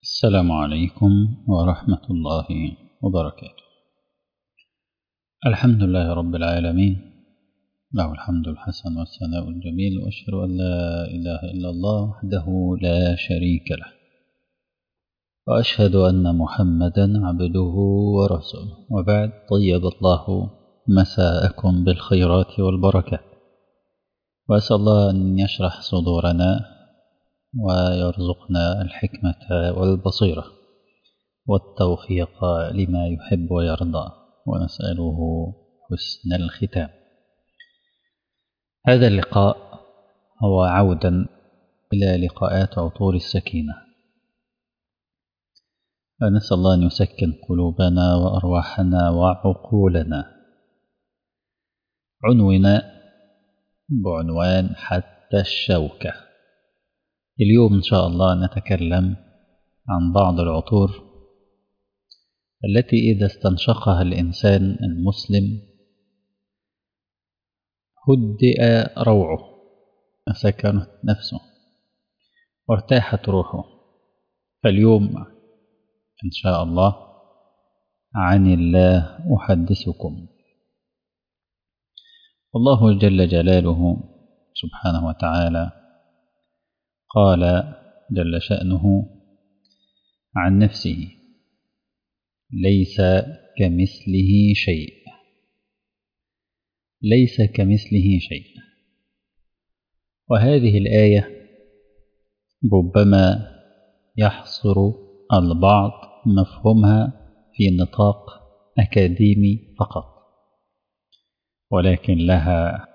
السلام عليكم ورحمة الله وبركاته الحمد لله رب العالمين له الحمد الحسن والثناء الجميل وأشهد أن لا إله إلا الله وحده لا شريك له وأشهد أن محمدا عبده ورسوله وبعد طيب الله مساءكم بالخيرات والبركات وأسأل الله أن يشرح صدورنا ويرزقنا الحكمة والبصيرة والتوفيق لما يحب ويرضى ونسأله حسن الختام هذا اللقاء هو عودا إلى لقاءات عطور السكينة ونسأل الله أن يسكن قلوبنا وأرواحنا وعقولنا عنونا بعنوان حتى الشوكة اليوم إن شاء الله نتكلم عن بعض العطور التي إذا استنشقها الإنسان المسلم هدئ روعه سكنت نفسه وارتاحت روحه فاليوم إن شاء الله عن الله أحدثكم الله جل جلاله سبحانه وتعالى قال جل شأنه عن نفسه ليس كمثله شيء ليس كمثله شيء وهذه الآية ربما يحصر البعض مفهومها في نطاق أكاديمي فقط ولكن لها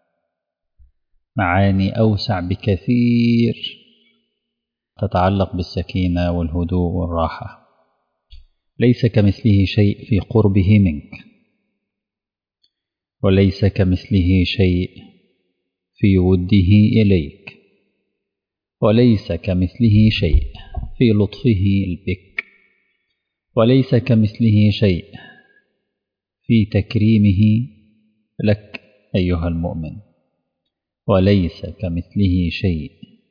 معاني أوسع بكثير تتعلق بالسكينة والهدوء والراحة ليس كمثله شيء في قربه منك وليس كمثله شيء في وده إليك وليس كمثله شيء في لطفه بك وليس كمثله شيء في تكريمه لك أيها المؤمن وليس كمثله شيء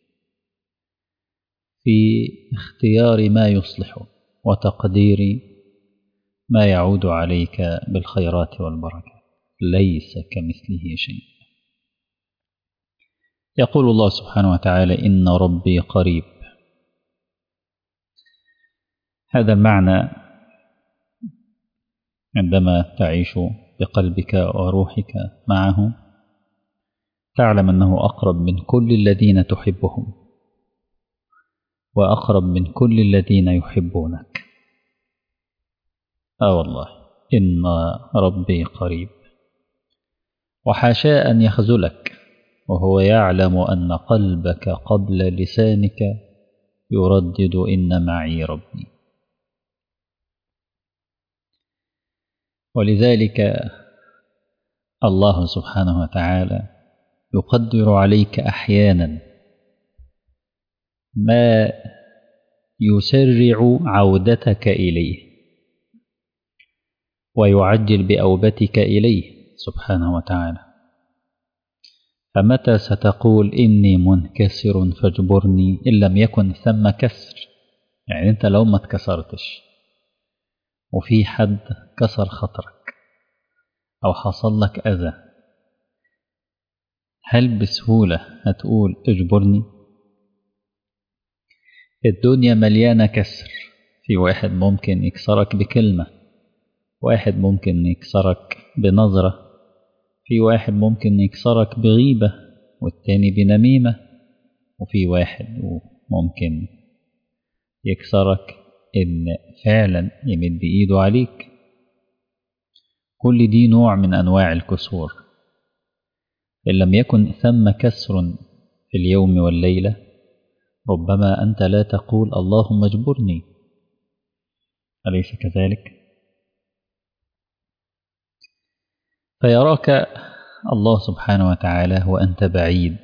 في اختيار ما يصلح وتقدير ما يعود عليك بالخيرات والبركات ليس كمثله شيء يقول الله سبحانه وتعالى إن ربي قريب هذا المعنى عندما تعيش بقلبك وروحك معه تعلم أنه أقرب من كل الذين تحبهم وأقرب من كل الذين يحبونك آه والله إن ربي قريب وحاشا أن يخذلك وهو يعلم أن قلبك قبل لسانك يردد إن معي ربي ولذلك الله سبحانه وتعالى يقدر عليك أحيانا ما يسرع عودتك إليه ويعجل بأوبتك إليه سبحانه وتعالى فمتى ستقول إني منكسر فاجبرني إن لم يكن ثم كسر يعني أنت لو ما اتكسرتش وفي حد كسر خطرك أو حصل لك أذى هل بسهولة هتقول اجبرني الدنيا مليانة كسر في واحد ممكن يكسرك بكلمة واحد ممكن يكسرك بنظرة في واحد ممكن يكسرك بغيبة والتاني بنميمة وفي واحد ممكن يكسرك إن فعلا يمد إيده عليك كل دي نوع من أنواع الكسور إن لم يكن ثم كسر في اليوم والليلة ربما أنت لا تقول اللهم اجبرني أليس كذلك؟ فيراك الله سبحانه وتعالى وأنت بعيد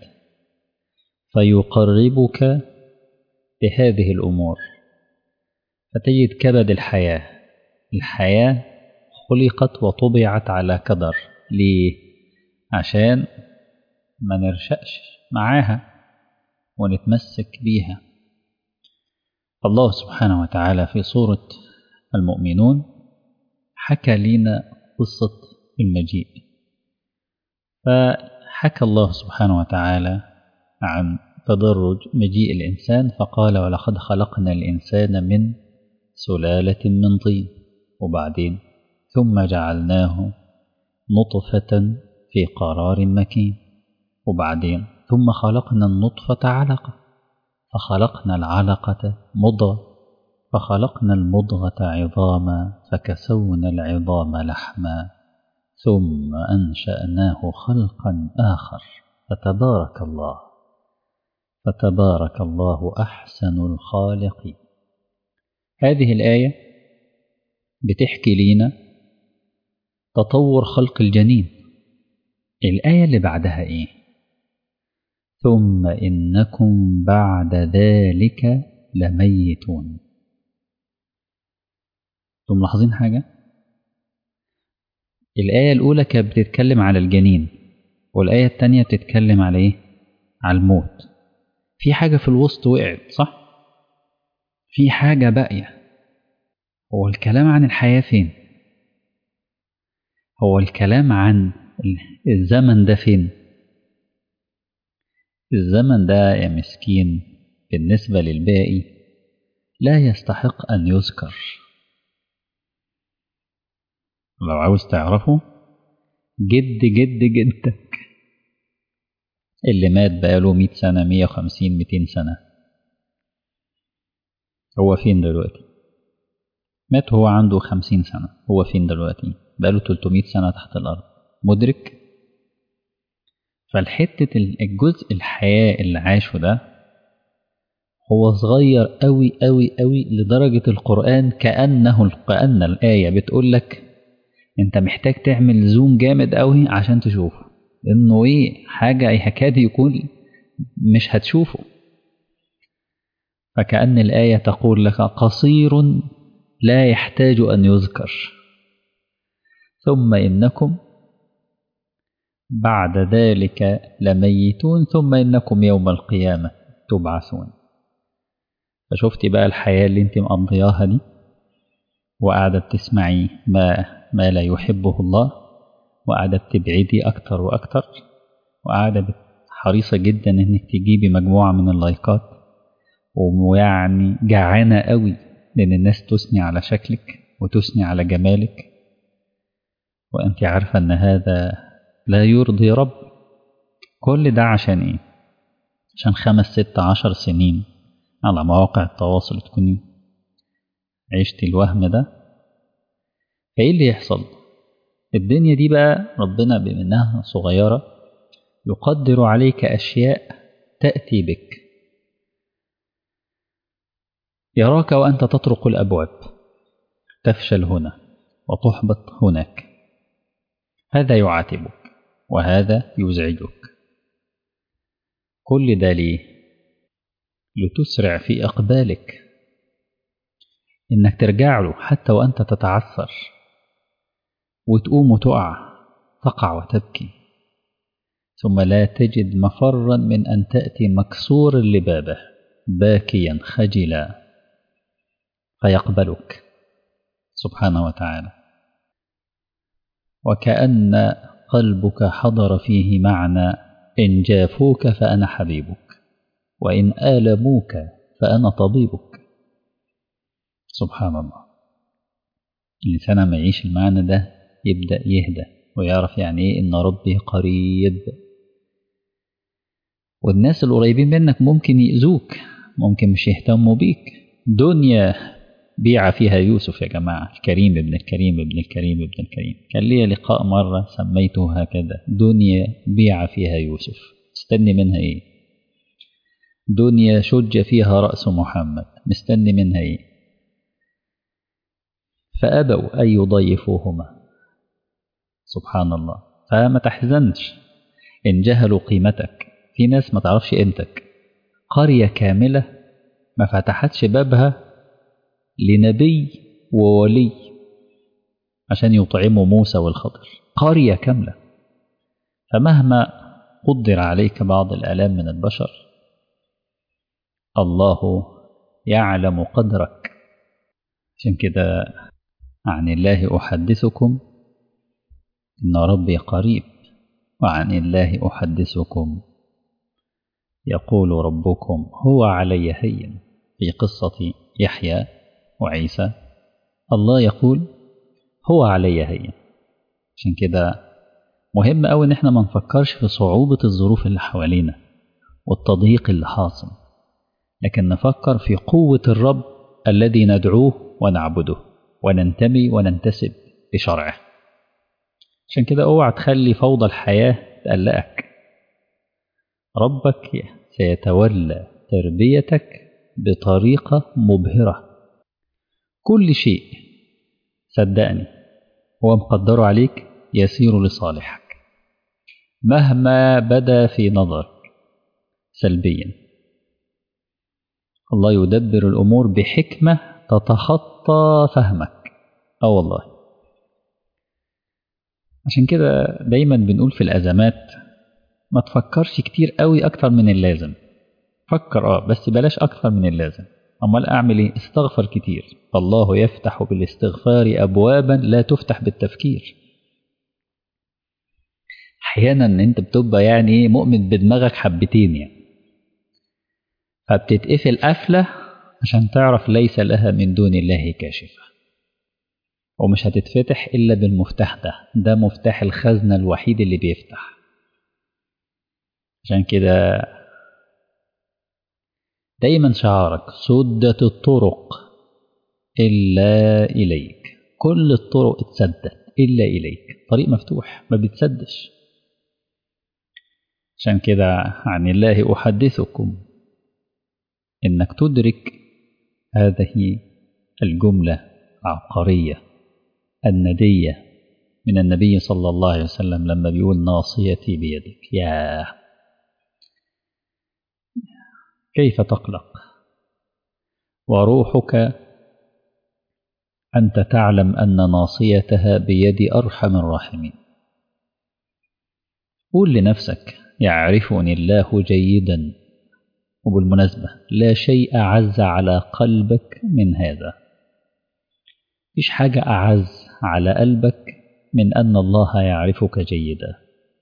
فيقربك بهذه الأمور فتجد كبد الحياة الحياة خلقت وطبعت على كدر ليه؟ عشان ما نرشقش معاها ونتمسك بيها الله سبحانه وتعالى في سورة المؤمنون حكى لنا قصة المجيء فحكى الله سبحانه وتعالى عن تدرج مجيء الإنسان فقال ولقد خلقنا الإنسان من سلالة من طين وبعدين ثم جعلناه نطفة في قرار مكين وبعدين ثم خلقنا النطفة علقة فخلقنا العلقة مضغة فخلقنا المضغة عظاما فكسونا العظام لحما ثم أنشأناه خلقا آخر فتبارك الله فتبارك الله أحسن الخالقين هذه الآية بتحكي لنا تطور خلق الجنين الآية اللي بعدها إيه ثم إنكم بعد ذلك لميتون انتم ملاحظين حاجة الآية الأولى كانت بتتكلم على الجنين والآية التانية بتتكلم على إيه على الموت في حاجة في الوسط وقعت صح في حاجة باقية هو الكلام عن الحياة فين هو الكلام عن الزمن ده فين الزمن ده يا مسكين بالنسبة للباقي لا يستحق أن يذكر لو عاوز تعرفه جد جد جدك اللي مات بقاله مئة سنة مية وخمسين ميتين سنة هو فين دلوقتي مات هو عنده خمسين سنة هو فين دلوقتي بقاله تلتمية سنة تحت الأرض مدرك فالحتة الجزء الحياة اللي عاشه ده هو صغير قوي قوي قوي لدرجة القرآن كأنه كأن الآية بتقول لك انت محتاج تعمل زوم جامد قوي عشان تشوفه لانه ايه حاجة يكاد يكون مش هتشوفه فكأن الآية تقول لك قصير لا يحتاج أن يذكر ثم إنكم بعد ذلك لميتون ثم إنكم يوم القيامة تبعثون فشفتي بقى الحياة اللي انت مقضياها دي وقاعدة بتسمعي ما, ما لا يحبه الله وقاعدة بتبعدي أكتر وأكتر وقاعدة حريصة جدا إنك تجيبي مجموعة من اللايكات ويعني جعانة قوي لأن الناس تثني على شكلك وتثني على جمالك وأنت عارفة أن هذا لا يرضي رب كل ده عشان إيه؟ عشان خمس ست عشر سنين على مواقع التواصل تكوني عشت الوهم ده فإيه اللي يحصل؟ الدنيا دي بقى ربنا بما إنها صغيرة يقدر عليك أشياء تأتي بك يراك وأنت تطرق الأبواب تفشل هنا وتحبط هناك هذا يعاتبك وهذا يزعجك كل ده ليه لتسرع في إقبالك إنك ترجع له حتى وأنت تتعثر وتقوم وتقع تقع وتبكي ثم لا تجد مفرا من أن تأتي مكسور لبابه باكيا خجلا فيقبلك سبحانه وتعالى وكأن قلبك حضر فيه معنى إن جافوك فأنا حبيبك وإن آلموك فأنا طبيبك سبحان الله الإنسان ما يعيش المعنى ده يبدأ يهدى ويعرف يعني إيه إن ربي قريب والناس القريبين منك ممكن يأذوك ممكن مش يهتموا بيك دنيا بيع فيها يوسف يا جماعة الكريم ابن الكريم ابن الكريم ابن الكريم كان لي لقاء مرة سميته هكذا دنيا بيع فيها يوسف استني منها ايه دنيا شج فيها رأس محمد مستني منها ايه فأبوا أن يضيفوهما سبحان الله فما تحزنش إن جهلوا قيمتك في ناس ما تعرفش قيمتك قرية كاملة ما فتحتش بابها لنبي وولي عشان يطعموا موسى والخضر قرية كاملة فمهما قدر عليك بعض الآلام من البشر الله يعلم قدرك عشان كده عن الله أحدثكم إن ربي قريب وعن الله أحدثكم يقول ربكم هو علي هين في قصة يحيى وعيسى الله يقول هو علي هين عشان كده مهم أوي إن احنا ما نفكرش في صعوبة الظروف اللي حوالينا والتضييق اللي حاصل لكن نفكر في قوة الرب الذي ندعوه ونعبده وننتمي وننتسب لشرعه عشان كده اوعى تخلي فوضى الحياة تقلقك ربك سيتولى تربيتك بطريقة مبهرة كل شيء صدقني هو مقدره عليك يسير لصالحك مهما بدا في نظرك سلبيا الله يدبر الأمور بحكمة تتخطى فهمك اه والله عشان كده دايما بنقول في الأزمات ما تفكرش كتير قوي أكتر من اللازم فكر اه بس بلاش أكتر من اللازم أمال أعمل إيه استغفر كتير الله يفتح بالاستغفار أبوابا لا تفتح بالتفكير أحيانا أنت بتبقى يعني مؤمن بدماغك حبتين يعني فبتتقفل قفلة عشان تعرف ليس لها من دون الله كاشفة ومش هتتفتح إلا بالمفتاح ده ده مفتاح الخزنة الوحيد اللي بيفتح عشان كده دايما شعارك سدت الطرق إلا إليك كل الطرق اتسدت إلا إليك طريق مفتوح ما بتسدش عشان كده عن الله أحدثكم إنك تدرك هذه الجملة العبقرية الندية من النبي صلى الله عليه وسلم لما بيقول ناصيتي بيدك يا كيف تقلق وروحك أنت تعلم أن ناصيتها بيد أرحم الراحمين قول لنفسك يعرفني الله جيدا وبالمناسبة لا شيء أعز على قلبك من هذا مفيش حاجة أعز على قلبك من أن الله يعرفك جيدا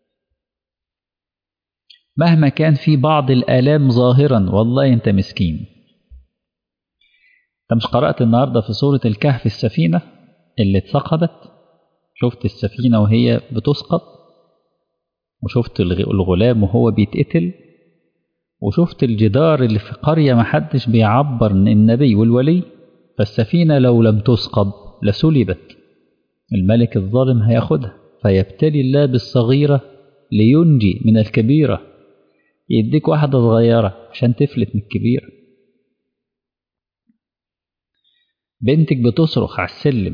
مهما كان في بعض الآلام ظاهرا والله أنت مسكين أنت مش قرأت النهاردة في سورة الكهف السفينة اللي اتسقطت شفت السفينة وهي بتسقط وشفت الغلام وهو بيتقتل وشفت الجدار اللي في قرية محدش بيعبر النبي والولي فالسفينة لو لم تسقط لسلبت الملك الظالم هياخدها فيبتلي الله بالصغيرة لينجي من الكبيرة يديك واحدة صغيرة عشان تفلت من الكبيرة بنتك بتصرخ على السلم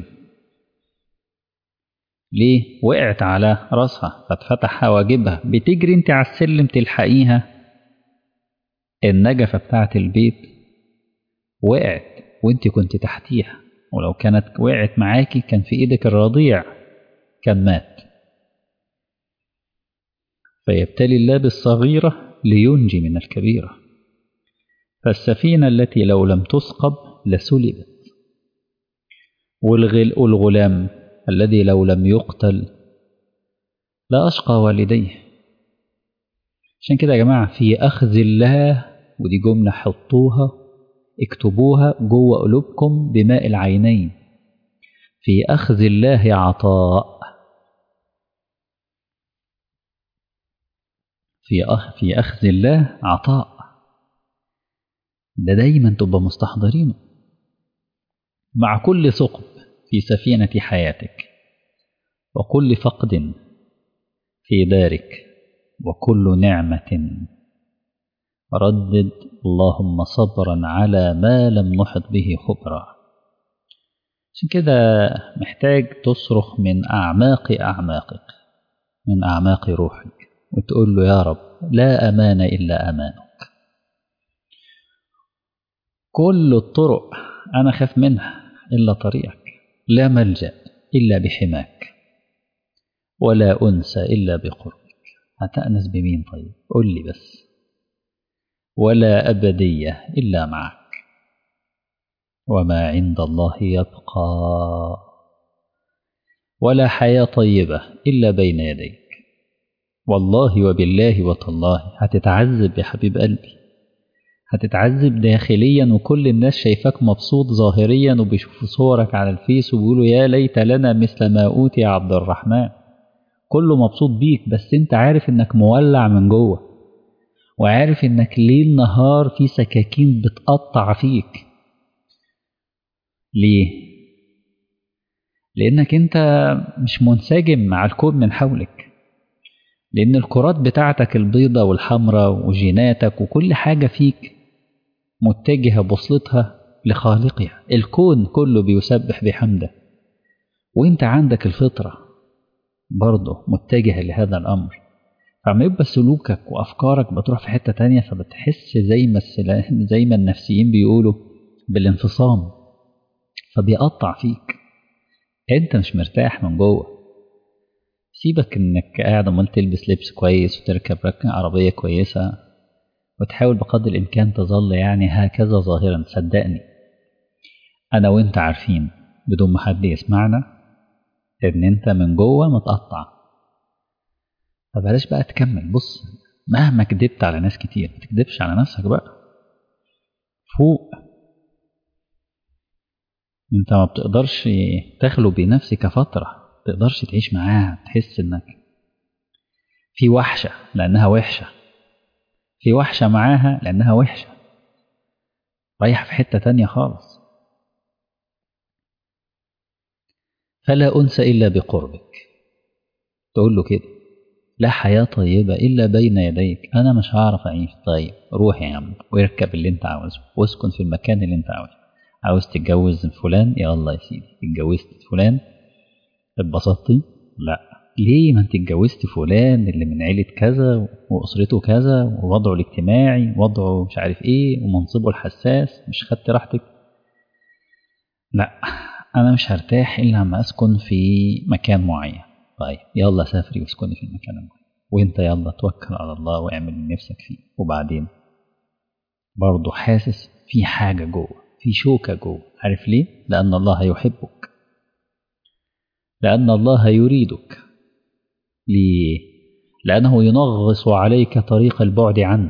ليه وقعت على راسها فاتفتح حواجبها بتجري انت على السلم تلحقيها النجفة بتاعة البيت وقعت وانت كنت تحتيها ولو كانت وقعت معاكي كان في ايدك الرضيع كان مات فيبتلي الله بالصغيرة لينجي من الكبيرة فالسفينة التي لو لم تثقب لسلبت والغلام الذي لو لم يقتل لا أشقى والديه عشان كده يا جماعة في أخذ الله ودي جملة حطوها اكتبوها جوه قلوبكم بماء العينين في أخذ الله عطاء في أخ في أخذ الله عطاء ده دايما تبقى مستحضرينه مع كل ثقب في سفينة حياتك وكل فقد في دارك وكل نعمة ردد اللهم صبرا على ما لم نحط به خبرا عشان كده محتاج تصرخ من أعماق أعماقك من أعماق روحك وتقول له يا رب لا أمان إلا أمانك كل الطرق أنا خاف منها إلا طريقك لا ملجأ إلا بحماك ولا أنسى إلا بقربك هتأنس بمين طيب قل لي بس ولا أبدية إلا معك وما عند الله يبقى ولا حياة طيبة إلا بين يديك والله وبالله وتالله هتتعذب يا حبيب قلبي هتتعذب داخليا وكل الناس شايفاك مبسوط ظاهريا وبيشوفوا صورك على الفيس وبيقولوا يا ليت لنا مثل ما أوتي يا عبد الرحمن كله مبسوط بيك بس انت عارف انك مولع من جوه وعارف انك ليل نهار في سكاكين بتقطع فيك ليه لانك انت مش منسجم مع الكون من حولك لان الكرات بتاعتك البيضة والحمراء وجيناتك وكل حاجة فيك متجهة بوصلتها لخالقها الكون كله بيسبح بحمده وانت عندك الفطرة برضه متجهة لهذا الأمر فعما يبقى سلوكك وأفكارك بتروح في حتة تانية فبتحس زي ما زي ما النفسيين بيقولوا بالانفصام فبيقطع فيك انت مش مرتاح من جوه سيبك انك قاعد امال تلبس لبس كويس وتركب ركنة عربية كويسة وتحاول بقدر الامكان تظل يعني هكذا ظاهرا صدقني انا وانت عارفين بدون ما حد يسمعنا ان انت من جوه متقطع فبلاش بقى تكمل بص مهما كدبت على ناس كتير ما تكدبش على نفسك بقى فوق انت ما بتقدرش تخلو بنفسك فترة تقدرش تعيش معاها تحس انك في وحشة لأنها وحشة في وحشة معاها لأنها وحشة رايح في حتة تانية خالص فلا أنسى إلا بقربك تقول له كده لا حياة طيبة إلا بين يديك أنا مش هعرف أعيش طيب روح يا عم واركب اللي أنت عاوزه واسكن في المكان اللي أنت عاوزه عاوز تتجوز فلان يا الله يا سيدي اتجوزت فلان اتبسطتي لا ليه ما انت اتجوزت فلان اللي من عيلة كذا وأسرته كذا ووضعه الاجتماعي وضعه مش عارف ايه ومنصبه الحساس مش خدت راحتك لا أنا مش هرتاح إلا لما أسكن في مكان معين طيب يلا سافري واسكني في المكان المعين وانت يلا توكل على الله واعمل اللي نفسك فيه وبعدين برضه حاسس في حاجة جوه في شوكة جوه عارف ليه؟ لأن الله يحبك لأن الله يريدك ليه؟ لأنه ينغص عليك طريق البعد عنه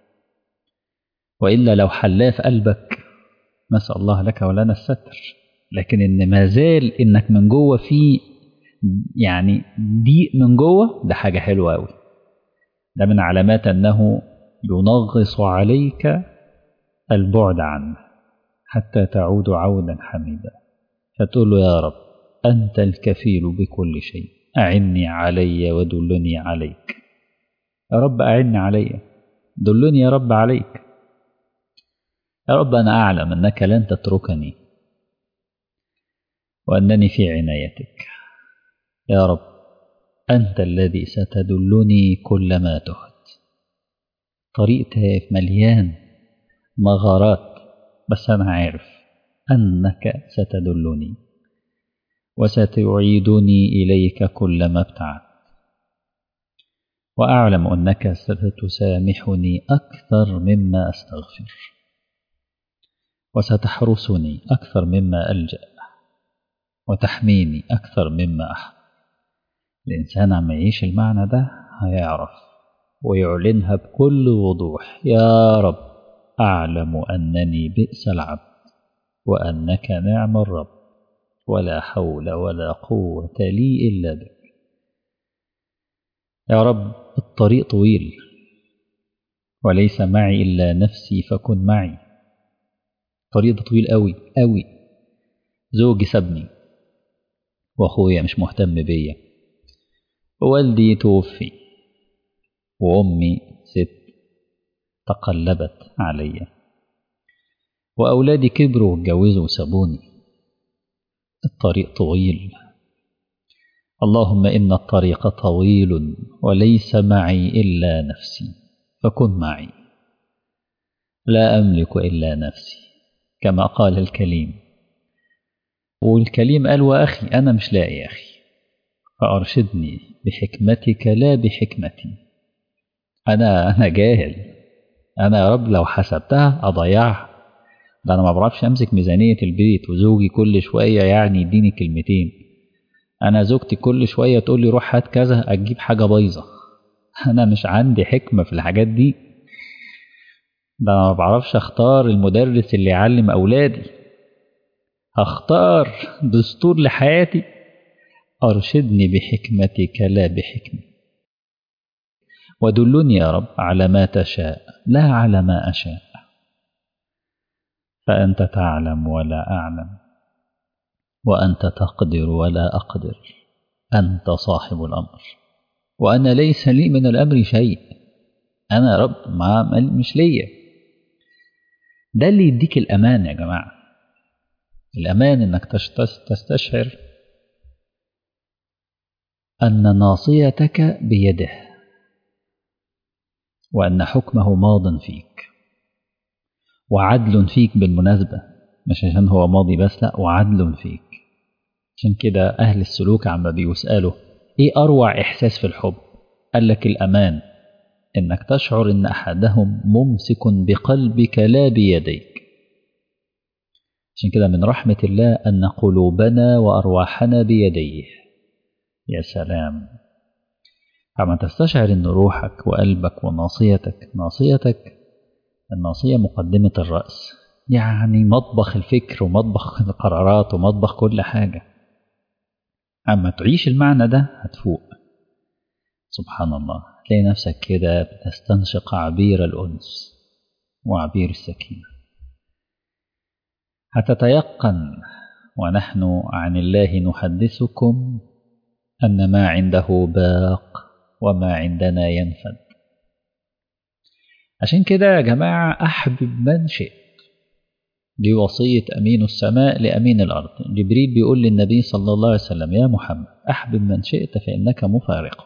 وإلا لو حلاه في قلبك نسأل الله لك ولنا الستر لكن إن ما زال إنك من جوه في يعني ضيق من جوه ده حاجة حلوة أوي ده من علامات أنه ينغص عليك البعد عنه حتى تعود عودا حميدا فتقول له يا رب أنت الكفيل بكل شيء أعني علي ودلني عليك يا رب أعني علي دلني يا رب عليك يا رب أنا أعلم أنك لن تتركني وأنني في عنايتك يا رب أنت الذي ستدلني كلما تهت طريق تاف مليان مغارات بس أنا عارف أنك ستدلني وستعيدني إليك كلما ابتعدت وأعلم أنك ستسامحني أكثر مما أستغفر وستحرسني أكثر مما ألجأ وتحميني أكثر مما أحب الإنسان عم يعيش المعنى ده هيعرف ويعلنها بكل وضوح يا رب أعلم أنني بئس العبد وأنك نعم الرب ولا حول ولا قوة لي إلا بك يا رب الطريق طويل وليس معي إلا نفسي فكن معي الطريق ده طويل قوي قوي زوجي سابني وأخويا مش مهتم بيا ووالدي توفي وأمي ست تقلبت علي وأولادي كبروا واتجوزوا وسابوني الطريق طويل اللهم إن الطريق طويل وليس معي إلا نفسي فكن معي لا أملك إلا نفسي كما قال الكليم والكليم قال وأخي أنا مش لاقي يا أخي فأرشدني بحكمتك لا بحكمتي أنا أنا جاهل أنا يا رب لو حسبتها أضيعها ده انا ما بعرفش امسك ميزانيه البيت وزوجي كل شويه يعني يديني كلمتين انا زوجتي كل شويه تقول لي روح هات كذا اجيب حاجه بايظه انا مش عندي حكمه في الحاجات دي ده انا ما بعرفش اختار المدرس اللي يعلم اولادي هختار دستور لحياتي ارشدني بحكمتك لا بحكمي ودلني يا رب على ما تشاء لا على ما اشاء فانت تعلم ولا اعلم وانت تقدر ولا اقدر انت صاحب الامر وانا ليس لي من الامر شيء انا رب ما مش ليا ده اللي يديك الامان يا جماعه الامان انك تستشعر ان ناصيتك بيده وان حكمه ماض فيك وعدل فيك بالمناسبه مش عشان هو ماضي بس لا وعدل فيك عشان كده اهل السلوك عما بيسالوا ايه اروع احساس في الحب قال لك الامان انك تشعر ان احدهم ممسك بقلبك لا بيديك عشان كده من رحمه الله ان قلوبنا وارواحنا بيديه يا سلام عما تستشعر ان روحك وقلبك وناصيتك ناصيتك الناصيه مقدمه الراس يعني مطبخ الفكر ومطبخ القرارات ومطبخ كل حاجه اما تعيش المعنى ده هتفوق سبحان الله تلاقي نفسك كده بتستنشق عبير الأنس وعبير السكينة هتتيقن ونحن عن الله نحدثكم أن ما عنده باق وما عندنا ينفد عشان كده يا جماعة أحبب من شئت دي وصية أمين السماء لأمين الأرض جبريل بيقول للنبي صلى الله عليه وسلم يا محمد أحبب من شئت فإنك مفارق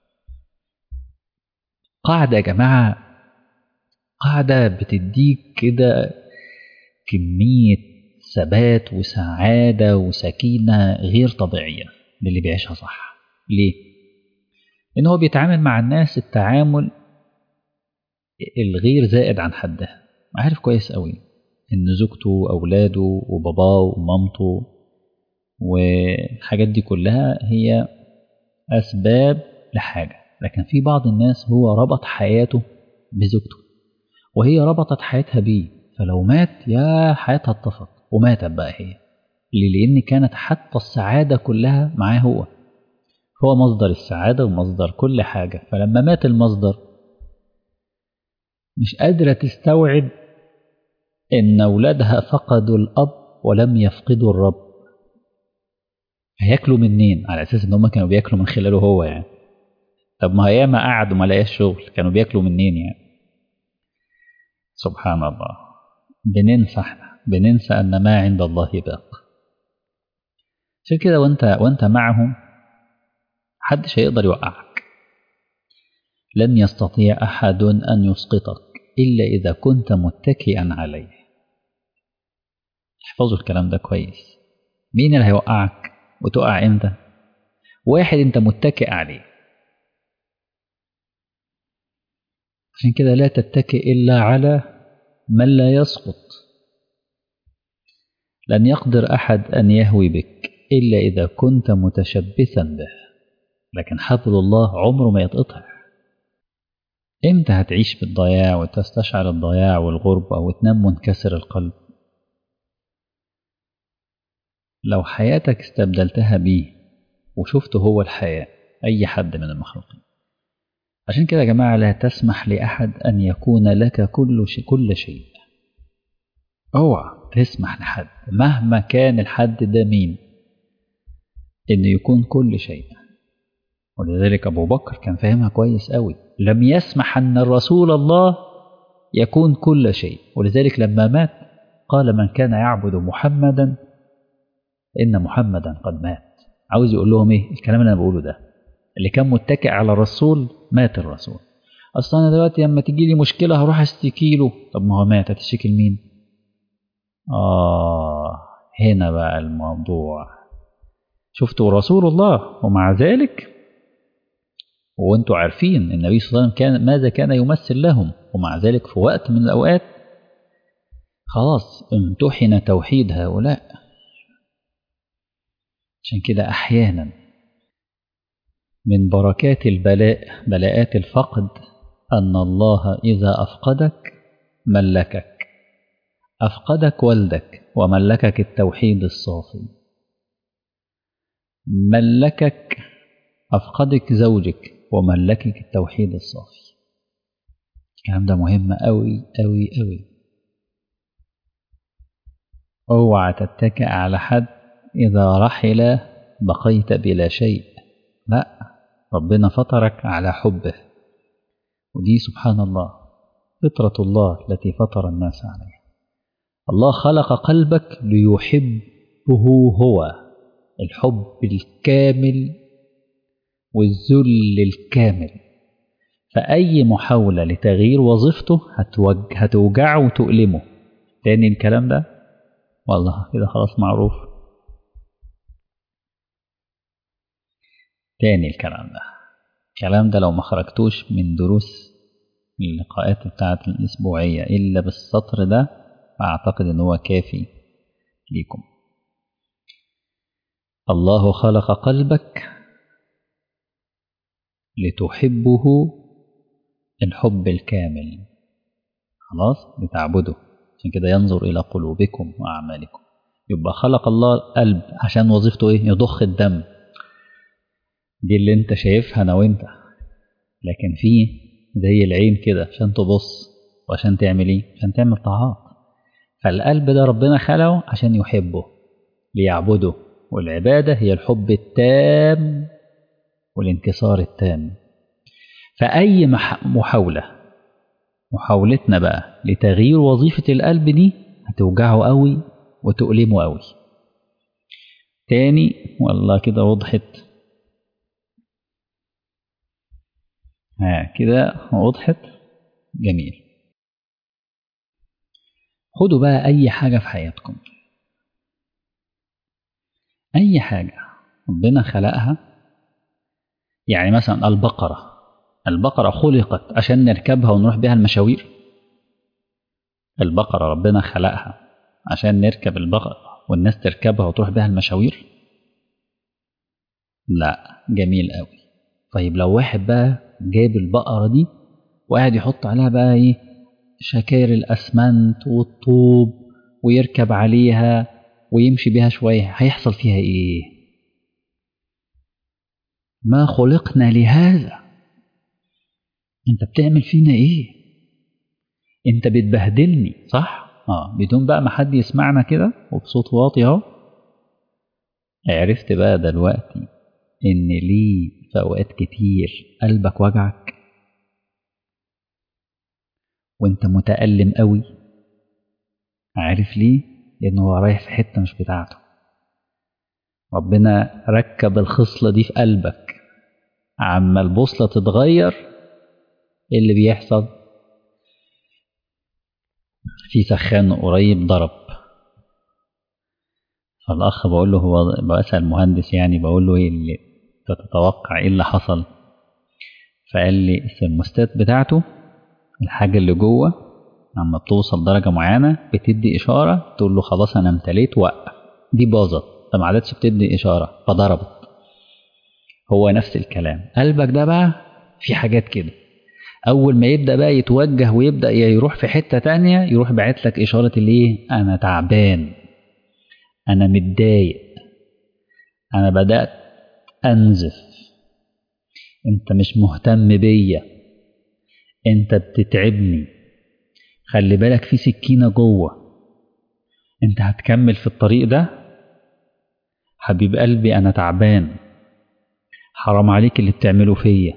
قاعدة يا جماعة قاعدة بتديك كده كمية ثبات وسعادة وسكينة غير طبيعية للي بيعيشها صح ليه؟ إن هو بيتعامل مع الناس التعامل الغير زائد عن حدها عارف كويس قوي إن زوجته وأولاده وباباه ومامته والحاجات دي كلها هي أسباب لحاجة لكن في بعض الناس هو ربط حياته بزوجته وهي ربطت حياتها بيه فلو مات يا حياتها اتطفت وماتت بقى هي لأن كانت حتى السعادة كلها معاه هو هو مصدر السعادة ومصدر كل حاجة فلما مات المصدر مش قادرة تستوعب إن أولادها فقدوا الأب ولم يفقدوا الرب هياكلوا منين على أساس إن هم كانوا بياكلوا من خلاله هو يعني طب ما ياما قعد وما لقاش شغل كانوا بياكلوا منين يعني سبحان الله بننسى احنا بننسى ان ما عند الله باق عشان كده وانت وانت معهم محدش هيقدر يوقعك لن يستطيع احد ان يسقطك الا اذا كنت متكئا عليه احفظوا الكلام ده كويس مين اللي هيوقعك وتقع امتى واحد انت متكئ عليه عشان كده لا تتكئ إلا على من لا يسقط لن يقدر أحد أن يهوي بك إلا إذا كنت متشبثا به لكن حبل الله عمره ما يتقطع إمتى هتعيش بالضياع وتستشعر الضياع والغربة وتنام منكسر القلب لو حياتك استبدلتها بيه وشفته هو الحياة أي حد من المخلوقين عشان كده يا جماعة لا تسمح لأحد أن يكون لك كل شيء كل شيء اوعى تسمح لحد مهما كان الحد ده مين إنه يكون كل شيء ولذلك أبو بكر كان فاهمها كويس قوي لم يسمح أن الرسول الله يكون كل شيء ولذلك لما مات قال من كان يعبد محمدا إن محمدا قد مات عاوز يقول لهم إيه الكلام اللي أنا بقوله ده اللي كان متكئ على الرسول مات الرسول اصل انا دلوقتي لما تيجي لي مشكله هروح اشتكي له طب ما هو مات هتشتكي لمين اه هنا بقى الموضوع شفتوا رسول الله ومع ذلك وانتوا عارفين النبي صلى الله عليه وسلم كان ماذا كان يمثل لهم ومع ذلك في وقت من الاوقات خلاص امتحن توحيد هؤلاء عشان كده أحيانا من بركات البلاء بلاءات الفقد أن الله إذا أفقدك ملكك أفقدك والدك وملكك التوحيد الصافي ملكك أفقدك زوجك وملكك التوحيد الصافي الكلام ده مهم أوي أوي أوي اوعى تتكئ على حد إذا رحل بقيت بلا شيء لا ربنا فطرك على حبه ودي سبحان الله فطرة الله التي فطر الناس عليها الله خلق قلبك ليحبه هو الحب الكامل والذل الكامل فأي محاولة لتغيير وظيفته هتوج... هتوجعه وتؤلمه تاني الكلام ده والله كده خلاص معروف تاني الكلام ده الكلام ده لو ما خرجتوش من دروس اللقاءات بتاعت الأسبوعية إلا بالسطر ده أعتقد إن هو كافي ليكم الله خلق قلبك لتحبه الحب الكامل خلاص لتعبده عشان كده ينظر إلى قلوبكم وأعمالكم يبقى خلق الله القلب عشان وظيفته إيه يضخ الدم دي اللي انت شايفها أنا وانت لكن في زي العين كده عشان تبص وعشان تعمل ايه عشان تعمل طاعات فالقلب ده ربنا خلقه عشان يحبه ليعبده والعبادة هي الحب التام والانكسار التام فأي محاولة محاولتنا بقى لتغيير وظيفة القلب دي هتوجعه قوي وتؤلمه قوي تاني والله كده وضحت ها كده وضحت جميل خدوا بقى أي حاجة في حياتكم أي حاجة ربنا خلقها يعني مثلا البقرة البقرة خلقت عشان نركبها ونروح بها المشاوير البقرة ربنا خلقها عشان نركب البقرة والناس تركبها وتروح بها المشاوير لا جميل قوي طيب لو واحد بقى جايب البقرة دي وقاعد يحط عليها بقى ايه شكاير الأسمنت والطوب ويركب عليها ويمشي بيها شوية هيحصل فيها ايه ما خلقنا لهذا انت بتعمل فينا ايه انت بتبهدلني صح اه بدون بقى ما حد يسمعنا كده وبصوت واطي اهو عرفت بقى دلوقتي ان ليه في اوقات كتير قلبك وجعك وانت متألم قوي عارف ليه لانه هو رايح في حته مش بتاعته ربنا ركب الخصله دي في قلبك عما البوصله تتغير ايه اللي بيحصل في سخان قريب ضرب فالاخ بقول له هو بسال المهندس يعني بقول له ايه اللي تتوقع ايه اللي حصل فقال لي الثرموستات بتاعته الحاجه اللي جوه لما بتوصل درجه معينه بتدي اشاره تقول له خلاص انا امتليت وقف دي باظت فما عادتش بتدي اشاره فضربت هو نفس الكلام قلبك ده بقى في حاجات كده اول ما يبدا بقى يتوجه ويبدا يروح في حته تانية يروح باعت لك اشاره الايه انا تعبان انا متضايق انا بدات انزف انت مش مهتم بيا انت بتتعبني خلي بالك في سكينه جوه انت هتكمل في الطريق ده حبيب قلبي انا تعبان حرام عليك اللي بتعمله فيا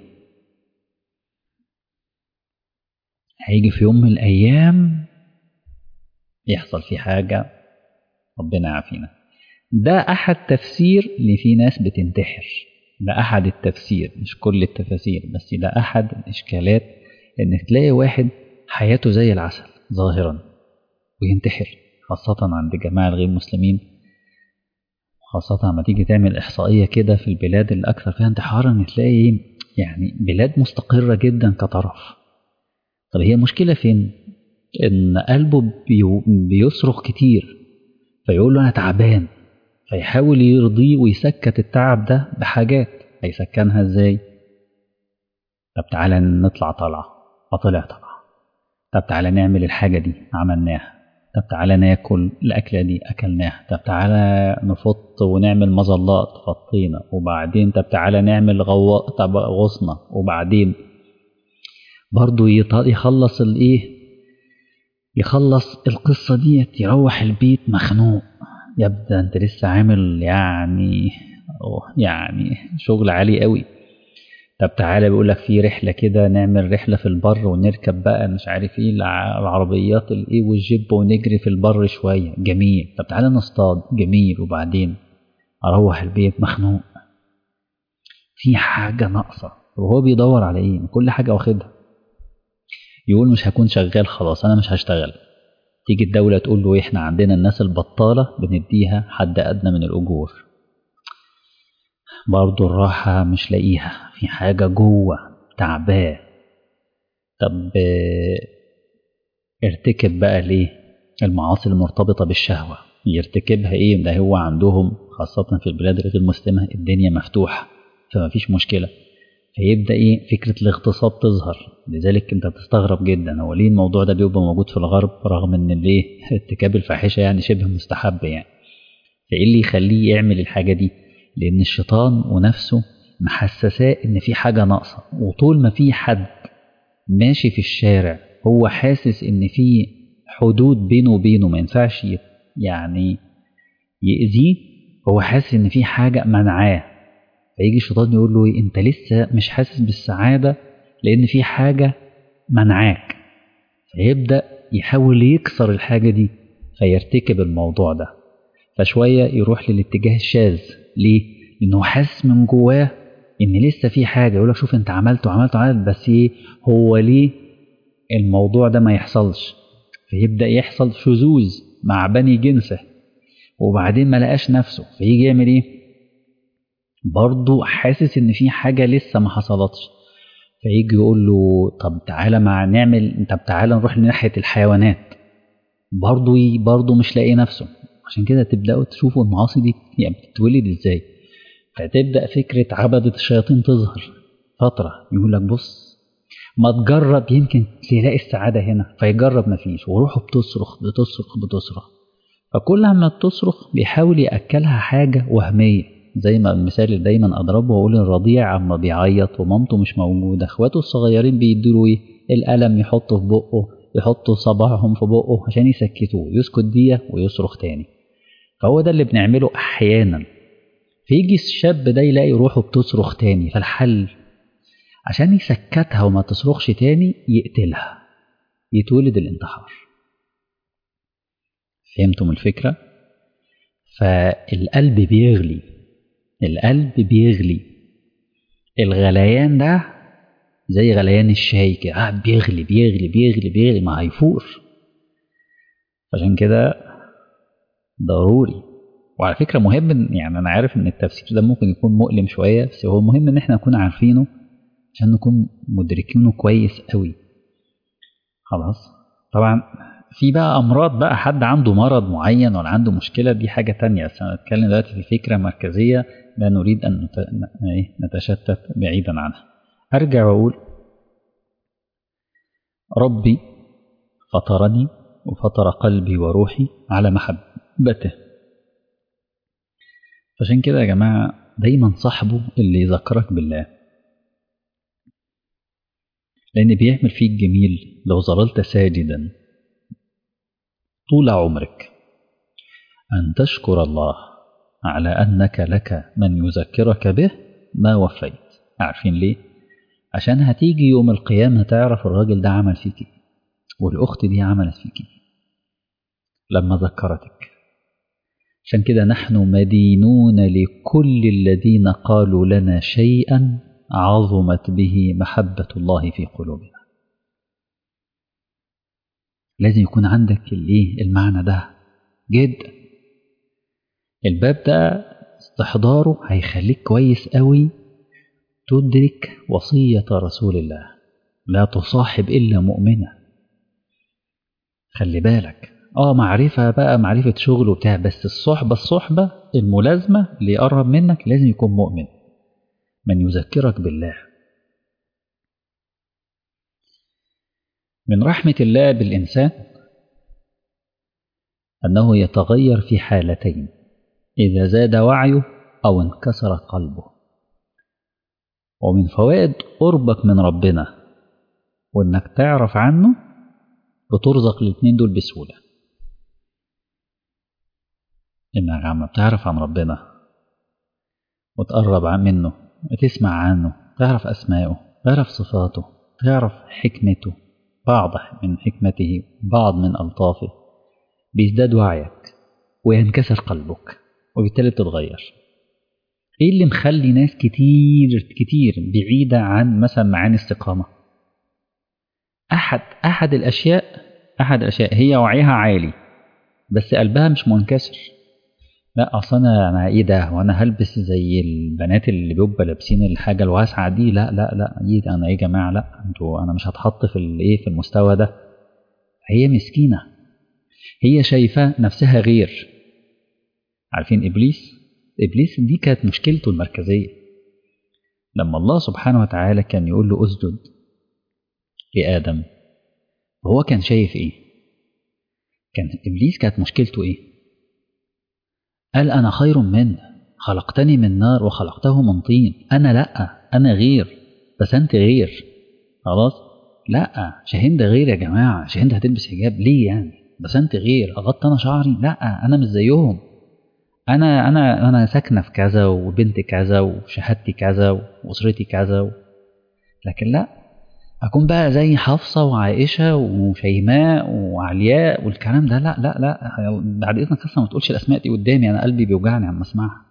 هيجي في يوم من الأيام يحصل في حاجة ربنا يعافينا ده أحد تفسير اللي في ناس بتنتحر ده أحد التفسير مش كل التفاسير بس ده أحد الإشكالات إنك تلاقي واحد حياته زي العسل ظاهرا وينتحر خاصة عند جماعة الغير مسلمين خاصة لما تيجي تعمل إحصائية كده في البلاد اللي أكثر فيها انتحارا تلاقي يعني بلاد مستقرة جدا كطرف طب هي المشكلة فين؟ إن قلبه بيو- بيصرخ كتير فيقول له أنا تعبان فيحاول يرضيه ويسكت التعب ده بحاجات هيسكنها ازاي طب تعالى نطلع طلعة فطلع طلعة طب تعالى نعمل الحاجة دي عملناها طب تعالى ناكل الأكلة دي أكلناها طب تعالى نفط ونعمل مظلات فطينا وبعدين طب تعالى نعمل غواء طب غصنا وبعدين برضو يط- يخلص الايه يخلص القصة ديت يروح البيت مخنوق يبدأ انت لسه عامل يعني أوه يعني شغل عالي قوي طب تعالى بيقول لك في رحلة كده نعمل رحلة في البر ونركب بقى مش عارف ايه الع- العربيات الايه والجيب ونجري في البر شوية جميل طب تعالى نصطاد جميل وبعدين اروح البيت مخنوق في حاجة ناقصة وهو بيدور على ايه كل حاجة واخدها يقول مش هكون شغال خلاص انا مش هشتغل تيجي الدولة تقول له احنا عندنا الناس البطالة بنديها حد ادنى من الاجور برضه الراحة مش لاقيها في حاجة جوه تعباه طب آه، ارتكب بقى ليه المعاصي المرتبطة بالشهوة يرتكبها ايه ده هو عندهم خاصة في البلاد غير المسلمة الدنيا مفتوحة فما فيش مشكلة فيبدأ ايه فكرة الاغتصاب تظهر لذلك انت بتستغرب جدا هو ليه الموضوع ده بيبقى موجود في الغرب رغم ان الايه ارتكاب الفاحشة يعني شبه مستحب يعني فايه اللي يخليه يعمل الحاجة دي لان الشيطان ونفسه محسساه ان في حاجة ناقصة وطول ما في حد ماشي في الشارع هو حاسس ان في حدود بينه وبينه ما ينفعش ي- يعني يأذيه هو حاسس ان في حاجة منعاه فيجي الشيطان يقول له إيه، انت لسه مش حاسس بالسعادة لان في حاجة منعاك فيبدأ يحاول يكسر الحاجة دي فيرتكب الموضوع ده فشوية يروح للاتجاه الشاذ ليه؟ لأنه حاسس من جواه إن لسه في حاجة يقول لك شوف أنت عملت وعملت وعملت بس إيه هو ليه الموضوع ده ما يحصلش فيبدأ يحصل شذوذ مع بني جنسه وبعدين ما لقاش نفسه فيجي يعمل إيه؟ برضه حاسس إن في حاجة لسه ما حصلتش فيجي يقول له طب تعالى مع نعمل طب تعالى نروح لناحية الحيوانات برضه ي- برضه مش لاقي نفسه عشان كده تبدأوا تشوفوا المعاصي دي يعني بتتولد ازاي فتبدأ فكرة عبدة الشياطين تظهر فترة يقول لك بص ما تجرب يمكن تلاقي السعادة هنا فيجرب مفيش وروحه بتصرخ بتصرخ بتصرخ فكل ما بتصرخ بيحاول يأكلها حاجة وهمية زي ما المثال اللي دايما أضربه وأقول الرضيع أما بيعيط ومامته مش موجودة إخواته الصغيرين بيديله إيه القلم يحطه في بقه يحطوا صباعهم في بقه عشان يسكتوه يسكت دي ويصرخ تاني فهو ده اللي بنعمله أحيانا فيجي الشاب ده يلاقي روحه بتصرخ تاني فالحل عشان يسكتها وما تصرخش تاني يقتلها يتولد الانتحار فهمتم الفكرة؟ فالقلب بيغلي القلب بيغلي الغليان ده زي غليان الشاي كده قاعد بيغلي بيغلي بيغلي بيغلي ما هيفور عشان كده ضروري وعلى فكرة مهم إن- يعني أنا عارف إن التفسير ده ممكن يكون مؤلم شوية بس هو مهم إن إحنا نكون عارفينه عشان نكون مدركينه كويس قوي خلاص طبعا في بقى أمراض بقى حد عنده مرض معين ولا عنده مشكلة دي حاجة تانية بس أنا بتكلم دلوقتي في فكرة مركزية لا نريد أن نت- ن- إيه، نتشتت بعيدا عنها أرجع وأقول ربي فطرني وفطر قلبي وروحي على محبته فعشان كده يا جماعة دايما صاحبه اللي يذكرك بالله لأن بيعمل فيك جميل لو ظللت ساجدا طول عمرك أن تشكر الله على أنك لك من يذكرك به ما وفيت عارفين ليه؟ عشان هتيجي يوم القيامة تعرف الراجل ده عمل فيك ايه والأخت دي عملت فيك ايه لما ذكرتك عشان كده نحن مدينون لكل الذين قالوا لنا شيئا عظمت به محبة الله في قلوبنا لازم يكون عندك الايه المعنى ده جدا الباب ده استحضاره هيخليك كويس قوي تدرك وصية رسول الله لا تصاحب إلا مؤمنة خلي بالك اه معرفة بقى معرفة شغل وبتاع بس الصحبة الصحبة الملازمة اللي يقرب منك لازم يكون مؤمن من يذكرك بالله من رحمة الله بالإنسان أنه يتغير في حالتين إذا زاد وعيه أو انكسر قلبه ومن فوائد قربك من ربنا وإنك تعرف عنه بترزق الاتنين دول بسهولة إنك عم بتعرف عن ربنا وتقرب عن منه وتسمع عنه تعرف أسمائه تعرف صفاته تعرف حكمته بعض من حكمته بعض من ألطافه بيزداد وعيك وينكسر قلبك وبالتالي بتتغير ايه اللي مخلي ناس كتير كتير بعيدة عن مثلا معاني استقامة أحد أحد الأشياء أحد الأشياء هي وعيها عالي بس قلبها مش منكسر لا أصل أنا أنا إيه ده وأنا هلبس زي البنات اللي بيبقى لابسين الحاجة الواسعة دي لا لا لا إيه ده أنا إيه يا جماعة لا أنتوا أنا مش هتحط في الإيه في المستوى ده هي مسكينة هي شايفة نفسها غير عارفين إبليس إبليس دي كانت مشكلته المركزية لما الله سبحانه وتعالى كان يقول له أسجد لآدم وهو كان شايف إيه كان إبليس كانت مشكلته إيه قال أنا خير منه خلقتني من نار وخلقته من طين أنا لأ أنا غير بس أنت غير خلاص لأ شاهين ده غير يا جماعة شاهين ده هتلبس حجاب ليه يعني بس أنت غير أغطى أنا شعري لأ أنا مش زيهم انا انا انا ساكنه في كذا وبنتي كذا وشهادتي كذا واسرتي كذا و... لكن لا اكون بقى زي حفصه وعائشه وشيماء وعلياء والكلام ده لا لا لا بعد اذنك اصلا ما تقولش الاسماء دي قدامي انا قلبي بيوجعني عم اسمعها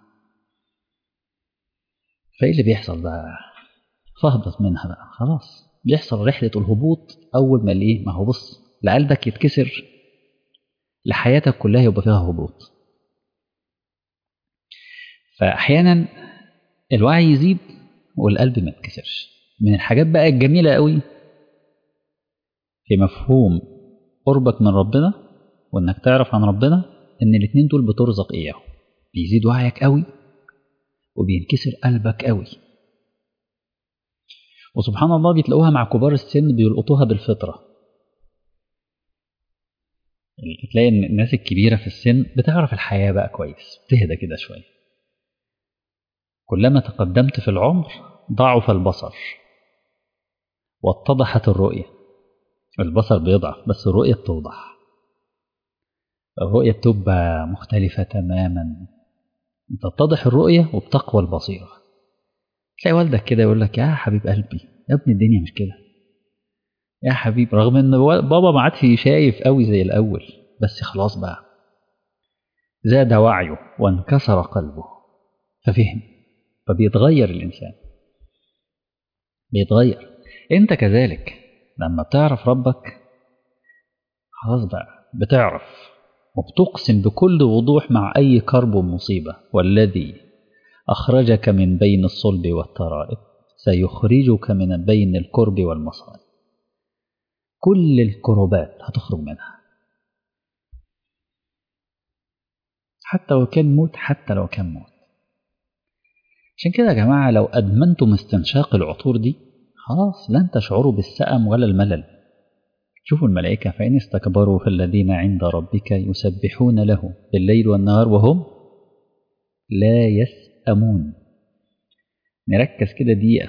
فايه اللي بيحصل بقى فاهبط منها بقى خلاص بيحصل رحله الهبوط اول ما الايه ما هو بص لقلبك يتكسر لحياتك كلها يبقى فيها هبوط فاحيانا الوعي يزيد والقلب ما يتكسرش من الحاجات بقى الجميله قوي في مفهوم قربك من ربنا وانك تعرف عن ربنا ان الاتنين دول بترزق اياه بيزيد وعيك قوي وبينكسر قلبك قوي وسبحان الله بتلاقوها مع كبار السن بيلقطوها بالفطره تلاقي ان الناس الكبيره في السن بتعرف الحياه بقى كويس بتهدى كده شويه كلما تقدمت في العمر ضعف البصر واتضحت الرؤية البصر بيضعف بس الرؤية بتوضح الرؤية بتبقى مختلفة تماما تتضح الرؤية وبتقوى البصيرة تلاقي والدك كده يقول لك يا حبيب قلبي يا ابني الدنيا مش كده يا حبيب رغم ان بابا ما عادش شايف قوي زي الاول بس خلاص بقى زاد وعيه وانكسر قلبه ففهم فبيتغير الإنسان بيتغير أنت كذلك لما بتعرف ربك خلاص بقى بتعرف وبتقسم بكل وضوح مع أي كرب ومصيبة والذي أخرجك من بين الصلب والترائب سيخرجك من بين الكرب والمصائب كل الكربات هتخرج منها حتى لو كان موت حتى لو كان موت عشان كده يا جماعة لو أدمنتم استنشاق العطور دي خلاص لن تشعروا بالسأم ولا الملل شوفوا الملائكة فإن استكبروا فالذين عند ربك يسبحون له بالليل والنهار وهم لا يسأمون نركز كده دقيقة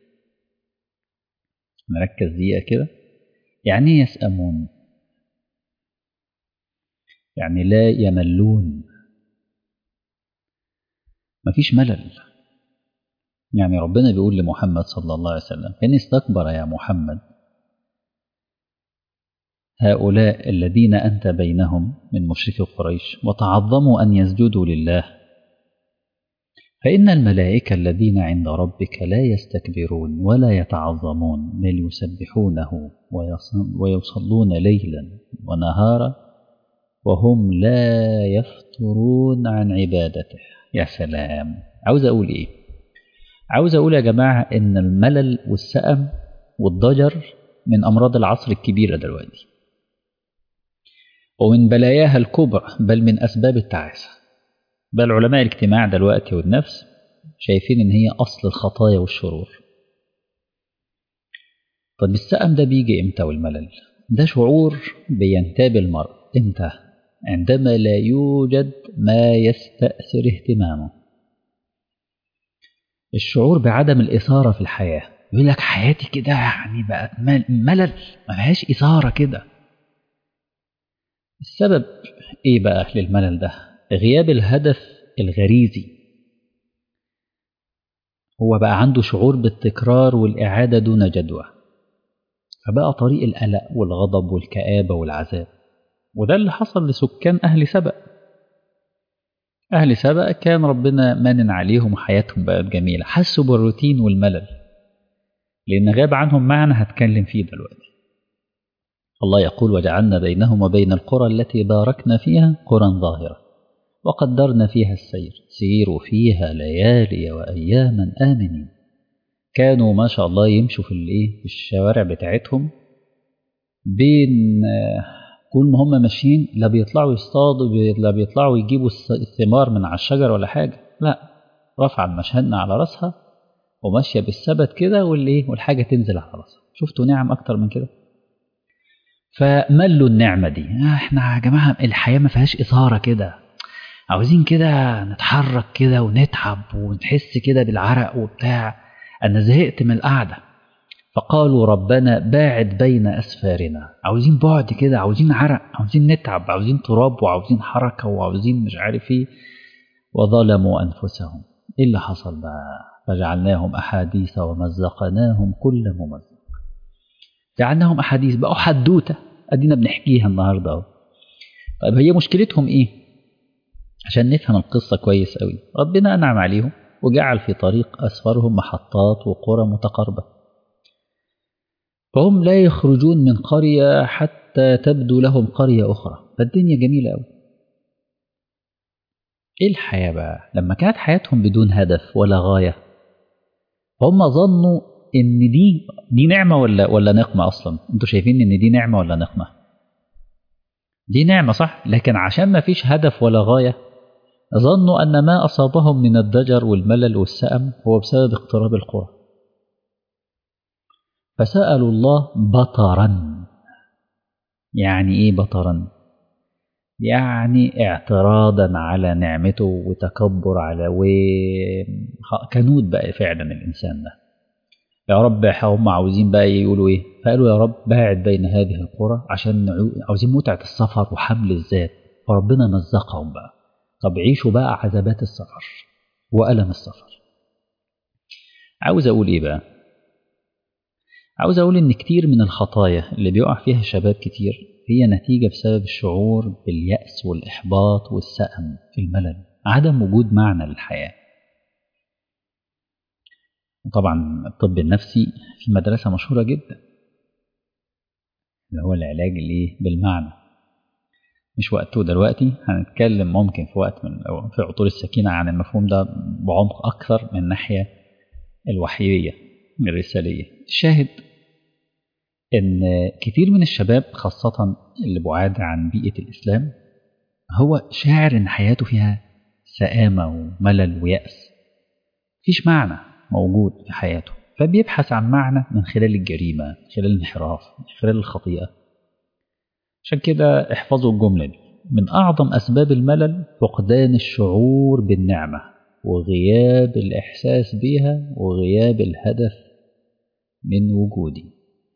نركز دقيقة كده يعني يسأمون يعني لا يملون مفيش ملل يعني ربنا بيقول لمحمد صلى الله عليه وسلم إن استكبر يا محمد هؤلاء الذين أنت بينهم من مشركي قريش وتعظموا أن يسجدوا لله فإن الملائكة الذين عند ربك لا يستكبرون ولا يتعظمون بل يسبحونه ويصلون ليلا ونهارا وهم لا يفترون عن عبادته يا سلام عاوز أقول إيه عاوز أقول يا جماعة إن الملل والسأم والضجر من أمراض العصر الكبيرة دلوقتي ومن بلاياها الكبرى بل من أسباب التعاسة بل علماء الاجتماع دلوقتي والنفس شايفين إن هي أصل الخطايا والشرور طب السأم ده بيجي إمتى والملل ده شعور بينتاب المرء إمتى عندما لا يوجد ما يستأثر اهتمامه الشعور بعدم الإثارة في الحياة يقول لك حياتي كده يعني بقت ملل ما فيهاش إثارة كده السبب إيه بقى للملل ده غياب الهدف الغريزي هو بقى عنده شعور بالتكرار والإعادة دون جدوى فبقى طريق القلق والغضب والكآبة والعذاب وده اللي حصل لسكان أهل سبأ أهل سبأ كان ربنا منن عليهم وحياتهم بقت جميلة حسوا بالروتين والملل لأن غاب عنهم معنى هتكلم فيه دلوقتي الله يقول وجعلنا بينهم وبين القرى التي باركنا فيها قرى ظاهرة وقدرنا فيها السير سيروا فيها ليالي وأياما آمنين كانوا ما شاء الله يمشوا في الايه في الشوارع بتاعتهم بين كل ما هم ماشيين لا بيطلعوا يصطادوا لا بيطلعوا يجيبوا الثمار من على الشجر ولا حاجة لا رفع المشهنة على راسها وماشية بالثبت كده والايه والحاجة تنزل على راسها شفتوا نعم أكتر من كده فملوا النعمة دي احنا يا جماعة الحياة ما فيهاش إثارة كده عاوزين كده نتحرك كده ونتعب ونحس كده بالعرق وبتاع أنا زهقت من القعدة فقالوا ربنا باعد بين أسفارنا عاوزين بعد كده عاوزين عرق عاوزين نتعب عاوزين تراب وعاوزين حركة وعاوزين مش عارف ايه وظلموا أنفسهم إيه اللي حصل بقى فجعلناهم أحاديث ومزقناهم كل ممزق جعلناهم أحاديث بقوا حدوتة أدينا بنحكيها النهاردة أهو طيب هي مشكلتهم إيه عشان نفهم القصة كويس قوي ربنا أنعم عليهم وجعل في طريق أسفارهم محطات وقرى متقاربة فهم لا يخرجون من قرية حتى تبدو لهم قرية أخرى فالدنيا جميلة أوي إيه الحياة بقى لما كانت حياتهم بدون هدف ولا غاية هم ظنوا إن دي دي نعمة ولا ولا نقمة أصلا أنتوا شايفين إن دي نعمة ولا نقمة دي نعمة صح لكن عشان ما فيش هدف ولا غاية ظنوا أن ما أصابهم من الضجر والملل والسأم هو بسبب اقتراب القرى فسألوا الله بطرا يعني إيه بطرا يعني اعتراضا على نعمته وتكبر على وكنود بقى فعلا الإنسان ده يا رب هم عاوزين بقى يقولوا إيه فقالوا يا رب باعد بين هذه القرى عشان عاوزين متعة السفر وحمل الذات فربنا مزقهم بقى طب عيشوا بقى عذابات السفر وألم السفر عاوز أقول إيه بقى عاوز أقول إن كتير من الخطايا اللي بيقع فيها شباب كتير هي نتيجة بسبب الشعور باليأس والإحباط والسأم في الملل عدم وجود معنى للحياة وطبعا الطب النفسي في مدرسة مشهورة جدا اللي هو العلاج اللي بالمعنى مش وقته دلوقتي هنتكلم ممكن في وقت من في عطور السكينة عن المفهوم ده بعمق أكثر من الناحية الوحيية الرسالية الشاهد إن كتير من الشباب خاصة اللي بعاد عن بيئة الإسلام هو شاعر إن حياته فيها سآمة وملل ويأس مفيش معنى موجود في حياته فبيبحث عن معنى من خلال الجريمة من خلال الانحراف من خلال الخطيئة عشان كده احفظوا الجملة دي من أعظم أسباب الملل فقدان الشعور بالنعمة وغياب الإحساس بيها وغياب الهدف من وجودي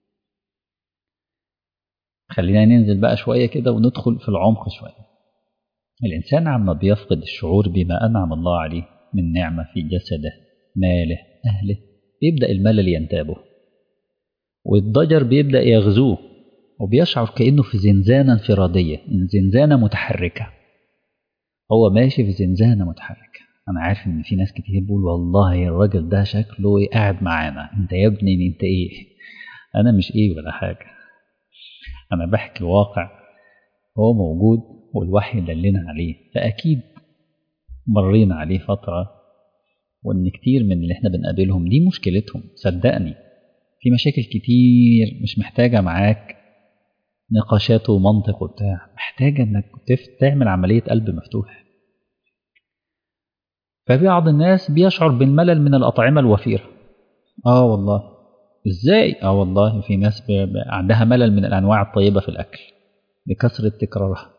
خلينا ننزل بقى شوية كده وندخل في العمق شوية الإنسان عما بيفقد الشعور بما أنعم الله عليه من نعمة في جسده ماله أهله بيبدأ الملل ينتابه والضجر بيبدأ يغزوه وبيشعر كأنه في زنزانة انفرادية زنزانة متحركة هو ماشي في زنزانة متحركة أنا عارف إن في ناس كتير بيقول والله الراجل ده شكله قاعد معانا أنت يا ابني أنت إيه أنا مش إيه ولا حاجة أنا بحكي واقع هو موجود والوحي دلنا عليه فأكيد مرينا عليه فترة وإن كتير من اللي إحنا بنقابلهم دي مشكلتهم صدقني في مشاكل كتير مش محتاجة معاك نقاشات ومنطق وبتاع محتاجة انك تعمل عملية قلب مفتوح فبعض الناس بيشعر بالملل من الأطعمة الوفيرة اه والله ازاي اه والله في ناس عندها ملل من الأنواع الطيبة في الأكل لكثرة تكرارها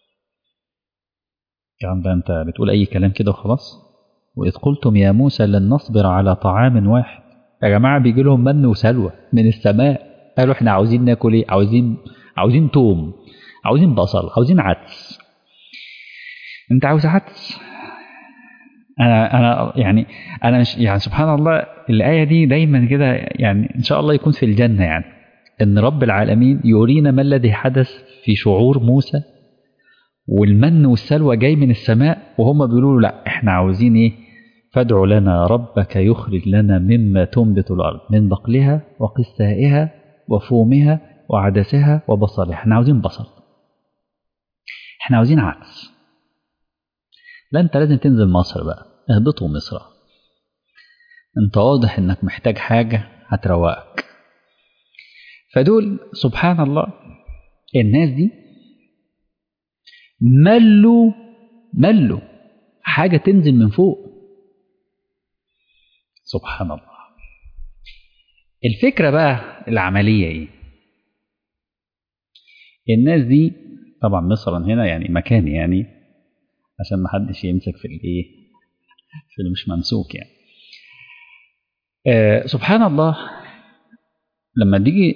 الكلام ده انت بتقول أي كلام كده وخلاص وإذ قلتم يا موسى لن نصبر على طعام واحد يا جماعة بيجي لهم من وسلوى من السماء قالوا احنا عاوزين ناكل ايه عاوزين عاوزين توم عاوزين بصل عاوزين عدس انت عاوز عدس انا انا يعني انا مش يعني سبحان الله الايه دي دايما كده يعني ان شاء الله يكون في الجنه يعني ان رب العالمين يرينا ما الذي حدث في شعور موسى والمن والسلوى جاي من السماء وهم بيقولوا له لا احنا عاوزين ايه فادع لنا ربك يخرج لنا مما تنبت الارض من بقلها وقثائها وفومها وعدسها وبصلها احنا عاوزين بصل احنا عاوزين عدس لا انت لازم تنزل مصر بقى اهبطوا مصر انت واضح انك محتاج حاجة هتروقك فدول سبحان الله الناس دي ملوا ملوا حاجة تنزل من فوق سبحان الله الفكرة بقى العملية ايه الناس دي طبعا مصر هنا يعني مكان يعني عشان ما حدش يمسك في الايه في اللي مش ممسوك يعني آه سبحان الله لما تيجي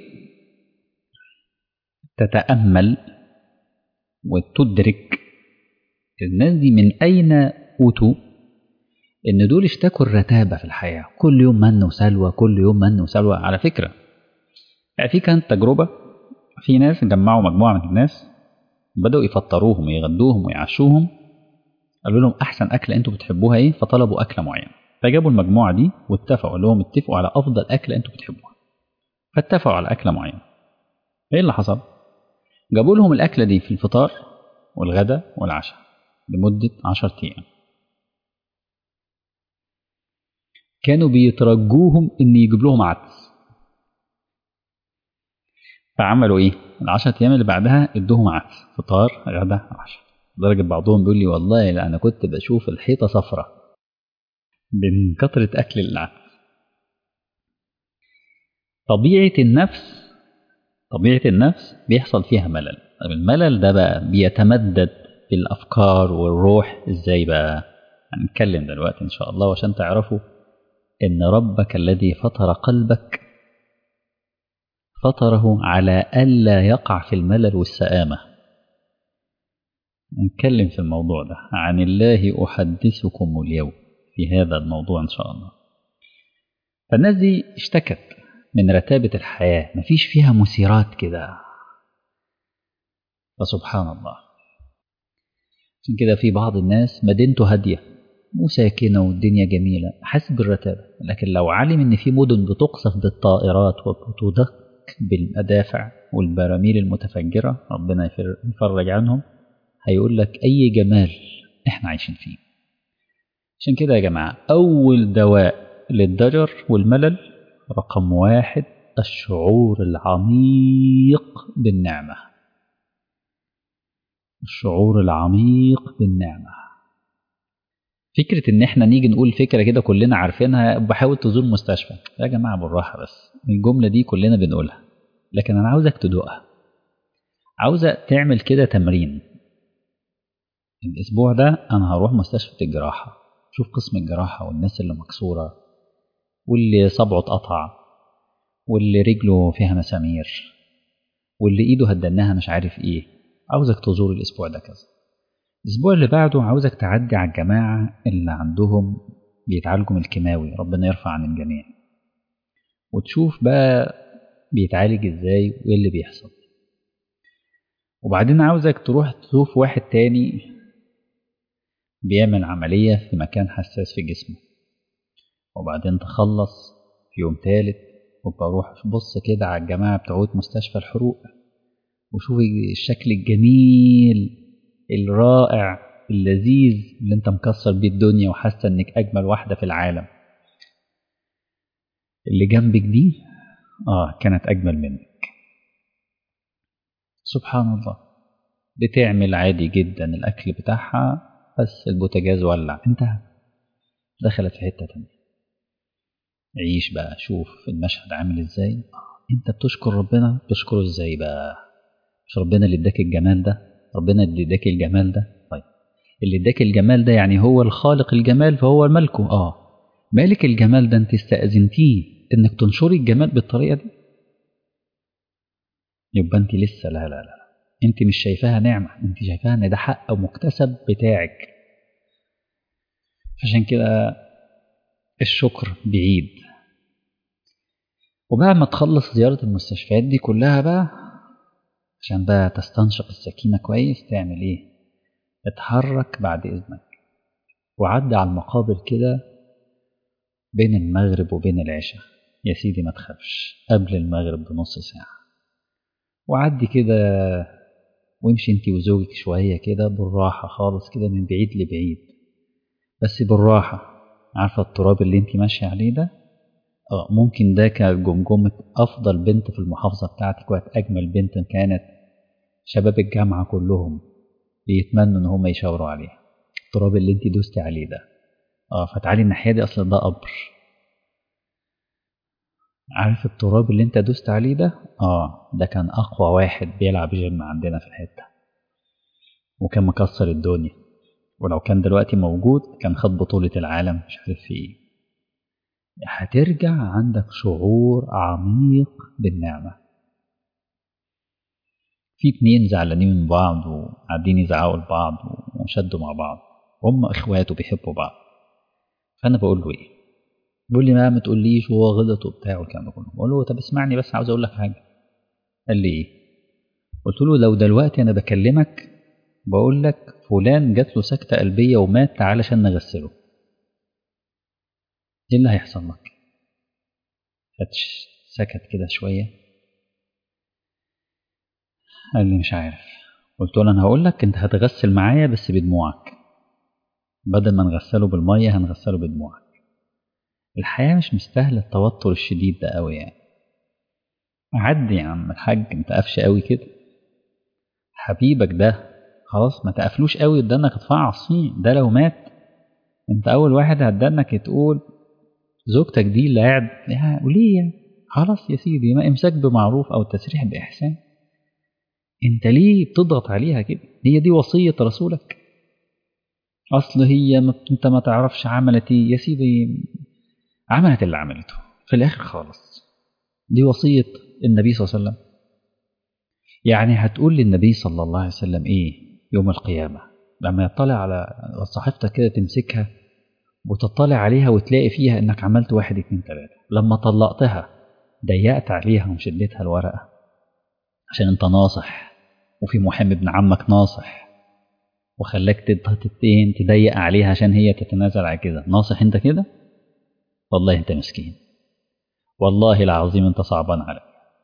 تتأمل وتدرك الناس دي من أين أوتوا إن دول اشتكوا الرتابة في الحياة كل يوم من وسلوى كل يوم من وسلوى على فكرة يعني في كانت تجربة في ناس جمعوا مجموعة من الناس بدأوا يفطروهم ويغدوهم ويعشوهم قالوا لهم أحسن أكلة أنتوا بتحبوها إيه فطلبوا أكلة معينة فجابوا المجموعة دي واتفقوا قال لهم اتفقوا على أفضل أكلة أنتوا بتحبوها فاتفقوا على أكلة معينة إيه اللي حصل؟ جابوا لهم الأكلة دي في الفطار والغداء والعشاء لمدة عشرة أيام كانوا بيترجوهم إن يجيب لهم عدس فعملوا إيه؟ العشرة أيام اللي بعدها ادوهم عدس فطار غدا عشاء لدرجة بعضهم بيقول لي والله لا أنا كنت بشوف الحيطة صفرة من كثرة أكل العدس طبيعة النفس طبيعة النفس بيحصل فيها ملل طب الملل ده بقى بيتمدد بالأفكار والروح إزاي بقى هنتكلم دلوقتي إن شاء الله عشان تعرفوا إن ربك الذي فطر قلبك فطره على ألا يقع في الملل والسآمة نتكلم في الموضوع ده عن الله أحدثكم اليوم في هذا الموضوع إن شاء الله فالناس دي اشتكت من رتابة الحياة مفيش فيها مثيرات كده فسبحان الله عشان كده في بعض الناس مدينته هادية وساكنة والدنيا جميلة حاسس بالرتابة لكن لو علم إن في مدن بتقصف بالطائرات وبتدق بالمدافع والبراميل المتفجرة ربنا يفرج عنهم هيقول لك أي جمال إحنا عايشين فيه عشان كده يا جماعة أول دواء للضجر والملل رقم واحد الشعور العميق بالنعمة الشعور العميق بالنعمة فكرة إن إحنا نيجي نقول فكرة كده كلنا عارفينها بحاول تزور مستشفى يا جماعة بالراحة بس الجملة دي كلنا بنقولها لكن أنا عاوزك تدوقها عاوزة تعمل كده تمرين الأسبوع ده أنا هروح مستشفى الجراحة شوف قسم الجراحة والناس اللي مكسورة واللي صبعه اتقطع واللي رجله فيها مسامير واللي ايده هدناها مش عارف ايه عاوزك تزور الاسبوع ده كذا الاسبوع اللي بعده عاوزك تعدي على الجماعة اللي عندهم بيتعالجوا من الكيماوي ربنا يرفع عن الجميع وتشوف بقى بيتعالج ازاي وايه اللي بيحصل وبعدين عاوزك تروح تشوف واحد تاني بيعمل عملية في مكان حساس في جسمه وبعدين تخلص في يوم تالت وبروح بص كده على الجماعة بتوعت مستشفى الحروق وشوف الشكل الجميل الرائع اللذيذ اللي انت مكسر بيه الدنيا وحاسة انك اجمل واحدة في العالم اللي جنبك دي اه كانت اجمل منك سبحان الله بتعمل عادي جدا الأكل بتاعها بس البوتاجاز ولع انتهى دخلت في حتة تانية عيش بقى شوف المشهد عامل ازاي انت بتشكر ربنا بتشكره ازاي بقى مش ربنا اللي اداك الجمال ده ربنا اللي اداك الجمال ده طيب اللي اداك الجمال ده يعني هو الخالق الجمال فهو ملكه اه مالك الجمال ده انت استأذنتيه انك تنشري الجمال بالطريقة دي يبقى انت لسه لا لا لا انت مش شايفاها نعمة انت شايفاها ان ده حق مكتسب بتاعك عشان كده الشكر بعيد وبعد ما تخلص زيارة المستشفيات دي كلها بقى عشان بقى تستنشق السكينة كويس تعمل ايه اتحرك بعد اذنك وعدي على المقابر كده بين المغرب وبين العشاء يا سيدي ما تخافش قبل المغرب بنص ساعة وعدي كده وامشي انت وزوجك شوية كده بالراحة خالص كده من بعيد لبعيد بس بالراحة عارفة التراب اللي انت ماشية عليه ده اه ممكن ده كجمجمة أفضل بنت في المحافظة بتاعتك وقت أجمل بنت كانت شباب الجامعة كلهم بيتمنوا إن هم يشاوروا عليها التراب اللي انت دوستي عليه ده اه فتعالي الناحية دي أصل ده قبر عارف التراب اللي انت دوست عليه ده اه ده كان اقوى واحد بيلعب جيم عندنا في الحته وكان مكسر الدنيا ولو كان دلوقتي موجود كان خد بطولة العالم مش عارف في ايه هترجع عندك شعور عميق بالنعمة في اتنين زعلانين من بعض وقاعدين يزعقوا لبعض وشدوا مع بعض هم اخوات وبيحبوا بعض فانا بقول له ايه بيقول لي ما ما تقوليش وهو غلط وبتاع والكلام ده كله بقول له طب اسمعني بس عاوز اقول لك حاجه قال لي ايه قلت له لو دلوقتي انا بكلمك بقول لك فلان جات له سكته قلبيه ومات تعالى عشان نغسله ايه اللي هيحصل لك فتش سكت كده شويه قال لي مش عارف قلت له انا هقول لك انت هتغسل معايا بس بدموعك بدل ما نغسله بالميه هنغسله بدموعك الحياة مش مستاهلة التوتر الشديد ده قوي يعني عدي يا عم الحاج انت قفش قوي كده حبيبك ده خلاص ما تقفلوش قوي قدامك تفعص فيه ده لو مات انت اول واحد هتدنك تقول زوجتك دي اللي قاعد وليه خلاص يا سيدي ما امساك بمعروف او تسريح باحسان انت ليه بتضغط عليها كده هي دي وصية رسولك اصل هي ما انت ما تعرفش عملت ايه يا سيدي عملت اللي عملته في الآخر خالص دي وصية النبي صلى الله عليه وسلم يعني هتقول للنبي صلى الله عليه وسلم إيه يوم القيامة لما يطلع على صحيفتك كده تمسكها وتطلع عليها وتلاقي فيها إنك عملت واحد اتنين تلاتة لما طلقتها ضيقت عليها وشديتها الورقة عشان أنت ناصح وفي محامي ابن عمك ناصح وخلاك تضيق عليها عشان هي تتنازل على كده ناصح أنت كده والله انت مسكين والله العظيم انت صعبان علي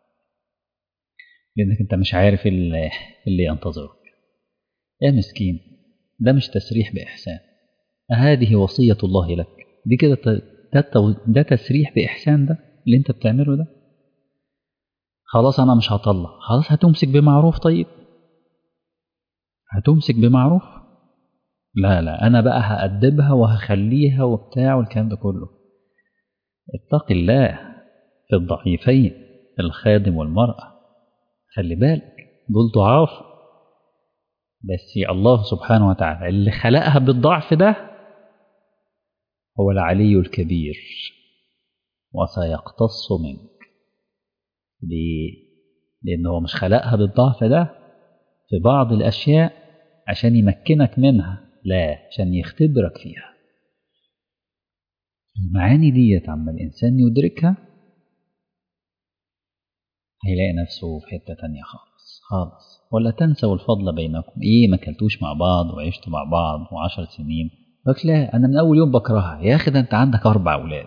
لانك انت مش عارف اللي, اللي ينتظرك يا مسكين ده مش تسريح بإحسان هذه وصية الله لك دي كده ده, ده تسريح بإحسان ده اللي انت بتعمله ده خلاص انا مش هطلع خلاص هتمسك بمعروف طيب هتمسك بمعروف لا لا انا بقى هأدبها وهخليها وبتاع والكلام ده كله اتق الله في الضعيفين الخادم والمرأة خلي بالك دول ضعاف بس الله سبحانه وتعالى اللي خلقها بالضعف ده هو العلي الكبير وسيقتص منك ليه؟ لأنه هو مش خلقها بالضعف ده في بعض الأشياء عشان يمكنك منها لا عشان يختبرك فيها المعاني ديت عما الإنسان يدركها هيلاقي نفسه في حتة تانية خالص خالص ولا تنسوا الفضل بينكم إيه ما كلتوش مع بعض وعشتوا مع بعض وعشر سنين لك لا أنا من أول يوم بكرهها يا أخي ده أنت عندك أربع أولاد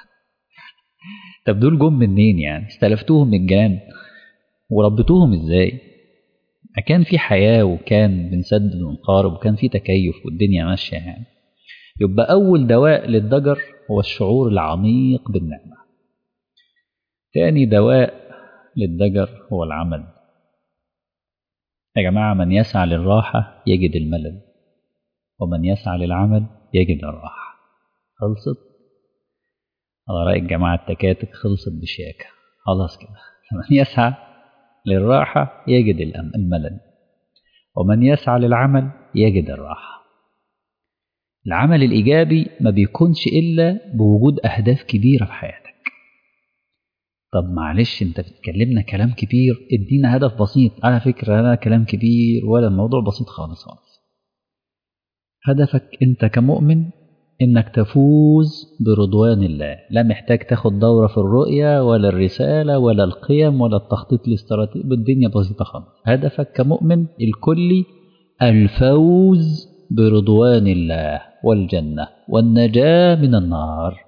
طب دول جم منين يعني استلفتوهم من الجيران وربيتوهم إزاي كان في حياة وكان بنسدد ونقارب وكان في تكيف والدنيا ماشية يعني يبقى أول دواء للضجر هو الشعور العميق بالنعمة تاني دواء للضجر هو العمل يا جماعة من يسعى للراحة يجد الملل ومن يسعى للعمل يجد الراحة خلصت على رأي الجماعة التكاتك خلصت بشياكة خلاص كده من يسعى للراحة يجد الملل ومن يسعى للعمل يجد الراحة العمل الإيجابي ما بيكونش إلا بوجود أهداف كبيرة في حياتك طب معلش انت بتكلمنا كلام كبير ادينا هدف بسيط على فكرة لا كلام كبير ولا الموضوع بسيط خالص خالص هدفك انت كمؤمن انك تفوز برضوان الله لا محتاج تاخد دورة في الرؤية ولا الرسالة ولا القيم ولا التخطيط الاستراتيجي بالدنيا بسيطة خالص هدفك كمؤمن الكلي الفوز برضوان الله والجنة والنجاة من النار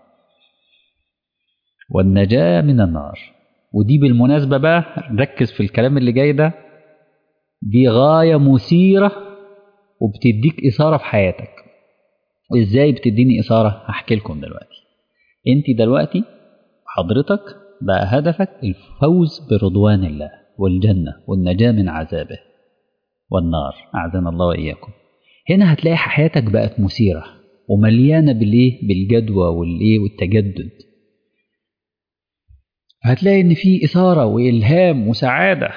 والنجاة من النار ودي بالمناسبة بقى ركز في الكلام اللي جاي ده دي غاية مثيرة وبتديك إثارة في حياتك وإزاي بتديني إثارة هحكي لكم دلوقتي أنت دلوقتي حضرتك بقى هدفك الفوز برضوان الله والجنة والنجاة من عذابه والنار أعزنا الله وإياكم هنا هتلاقي حياتك بقت مثيرة ومليانة بالإيه بالجدوى والإيه والتجدد هتلاقي إن في إثارة وإلهام وسعادة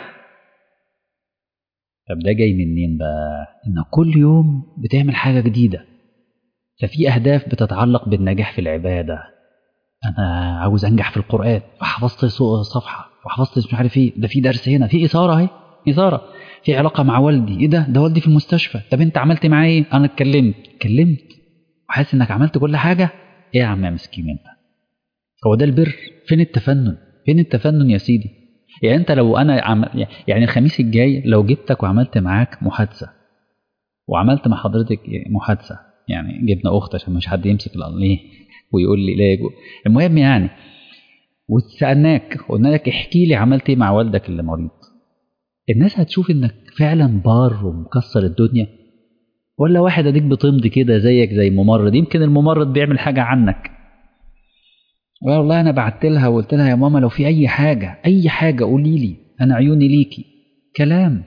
طب ده جاي منين بقى؟ إن كل يوم بتعمل حاجة جديدة ففي أهداف بتتعلق بالنجاح في العبادة أنا عاوز أنجح في القرآن فحفظت صفحة وحفظت مش عارف إيه ده في درس هنا في إثارة أهي إثارة في علاقة مع والدي إيه ده ده والدي في المستشفى طب أنت عملت معاه إيه؟ أنا اتكلمت اتكلمت وحاسس إنك عملت كل حاجة إيه يا عم يا مسكين أنت هو ده البر فين التفنن فين التفنن يا سيدي يعني انت لو انا عم... يعني الخميس الجاي لو جبتك وعملت معاك محادثه وعملت مع حضرتك محادثه يعني جبنا اخت عشان مش حد يمسك ليه ويقول لي لا يجو. المهم يعني وسالناك قلنا لك احكي لي عملت ايه مع والدك اللي مريض الناس هتشوف انك فعلا بار ومكسر الدنيا ولا واحد اديك بتمضي كده زيك زي ممرض يمكن الممرض بيعمل حاجه عنك والله انا بعت لها وقلت لها يا ماما لو في اي حاجه اي حاجه قولي لي انا عيوني ليكي كلام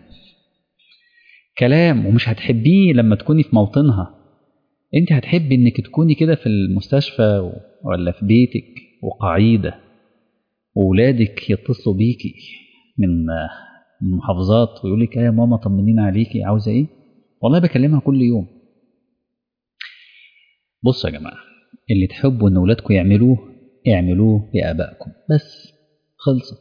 كلام ومش هتحبيه لما تكوني في موطنها انت هتحبي انك تكوني كده في المستشفى ولا في بيتك وقعيده وولادك يتصلوا بيكي من المحافظات ويقول لك يا ماما طمنينا عليكي عاوزه ايه والله بكلمها كل يوم بصوا يا جماعه اللي تحبوا ان اولادكم يعملوه اعملوه لآبائكم بس خلصت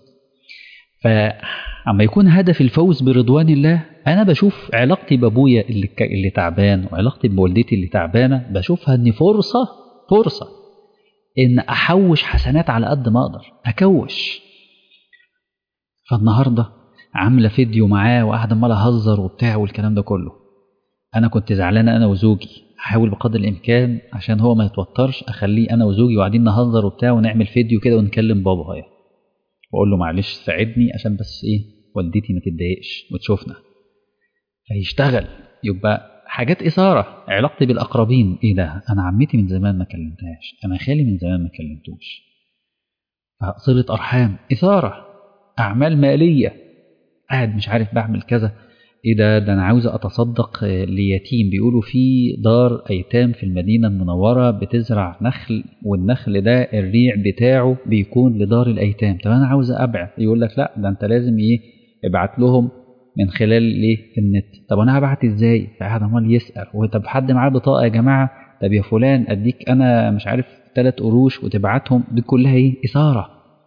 فأما يكون هدف الفوز برضوان الله أنا بشوف علاقتي بأبويا اللي, ك... اللي تعبان وعلاقتي بوالدتي اللي تعبانة بشوفها إن فرصة فرصة إن أحوش حسنات على قد ما أقدر أكوش فالنهاردة عاملة فيديو معاه وقاعدة عمال أهزر وبتاع والكلام ده كله أنا كنت زعلانة أنا وزوجي احاول بقدر الامكان عشان هو ما يتوترش اخليه انا وزوجي وقاعدين نهزر وبتاع ونعمل فيديو كده ونكلم بابا هيا واقول له معلش ساعدني عشان بس ايه والدتي ما تتضايقش وتشوفنا فيشتغل يبقى حاجات اثاره علاقتي بالاقربين ايه ده انا عمتي من زمان ما كلمتهاش انا خالي من زمان ما كلمتوش صله ارحام اثاره اعمال ماليه قاعد مش عارف بعمل كذا ايه ده ده انا عاوز اتصدق ليتيم بيقولوا في دار ايتام في المدينه المنوره بتزرع نخل والنخل ده الريع بتاعه بيكون لدار الايتام طب انا عاوز ابعت يقول لك لا ده انت لازم ايه ابعت لهم من خلال ايه النت طب انا هبعت ازاي فقاعد عمال يسال طب حد معاه بطاقه يا جماعه طب يا فلان اديك انا مش عارف ثلاث قروش وتبعتهم دي كلها ايه اثاره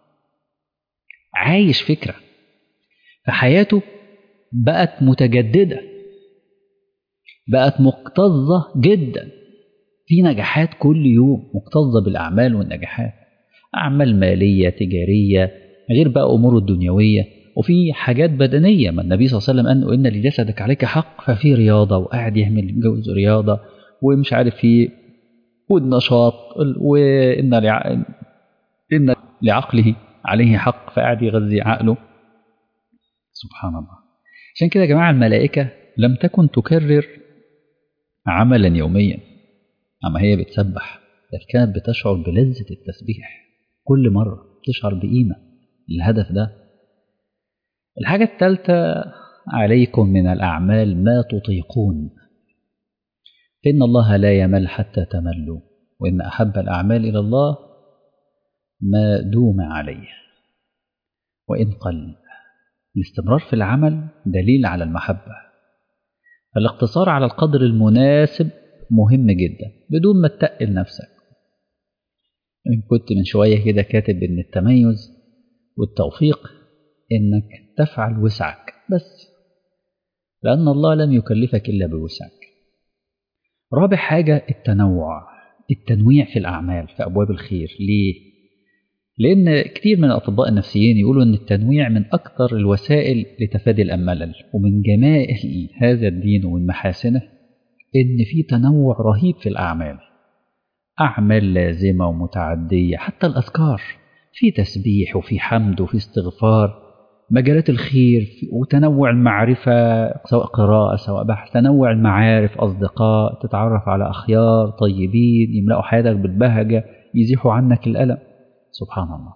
عايش فكره فحياته بقت متجددة بقت مكتظة جدا في نجاحات كل يوم مكتظة بالأعمال والنجاحات أعمال مالية تجارية غير بقى أمور الدنيوية وفي حاجات بدنية ما النبي صلى الله عليه وسلم قال إن لجسدك عليك حق ففي رياضة وقاعد يعمل جوز رياضة ومش عارف في والنشاط وإن لع... إن لعقله عليه حق فقاعد يغذي عقله سبحان الله عشان كده يا جماعة الملائكة لم تكن تكرر عملا يوميا أما هي بتسبح بل كانت بتشعر بلذة التسبيح كل مرة تشعر بقيمة للهدف ده الحاجة الثالثة عليكم من الأعمال ما تطيقون إن الله لا يمل حتى تملوا وإن أحب الأعمال إلى الله ما دوم عليه وإن قل الاستمرار في العمل دليل على المحبة فالاقتصار على القدر المناسب مهم جدا بدون ما تتقل نفسك كنت من شوية كده كاتب إن التميز والتوفيق إنك تفعل وسعك بس لأن الله لم يكلفك إلا بوسعك رابع حاجة التنوع التنويع في الأعمال في أبواب الخير ليه؟ لأن كتير من الأطباء النفسيين يقولوا أن التنويع من أكثر الوسائل لتفادي الملل ومن جمال هذا الدين ومن محاسنه إن في تنوع رهيب في الأعمال أعمال لازمة ومتعدية حتى الأذكار في تسبيح وفي حمد وفي استغفار مجالات الخير وتنوع المعرفة سواء قراءة سواء بحث تنوع المعارف أصدقاء تتعرف على أخيار طيبين يملأوا حياتك بالبهجة يزيحوا عنك الألم سبحان الله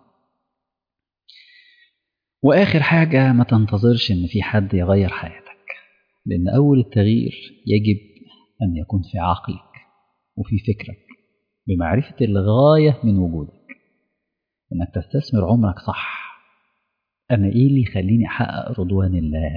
وآخر حاجة ما تنتظرش إن في حد يغير حياتك لأن أول التغيير يجب أن يكون في عقلك وفي فكرك بمعرفة الغاية من وجودك إنك تستثمر عمرك صح أنا إيه اللي يخليني أحقق رضوان الله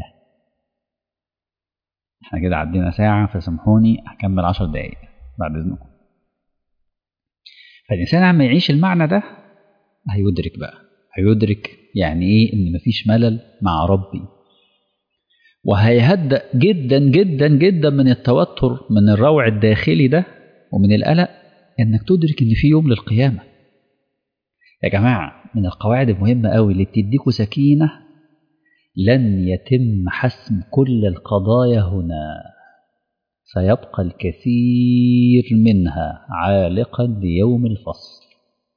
إحنا كده عدينا ساعة فسامحوني هكمل عشر دقايق بعد إذنكم فالإنسان عم يعيش المعنى ده هيدرك بقى هيدرك يعني إيه إن مفيش ملل مع ربي وهيهدأ جدا جدا جدا من التوتر من الروع الداخلي ده ومن القلق إنك تدرك إن في يوم للقيامة يا جماعة من القواعد المهمة قوي اللي بتديكوا سكينة لن يتم حسم كل القضايا هنا سيبقى الكثير منها عالقا ليوم الفصل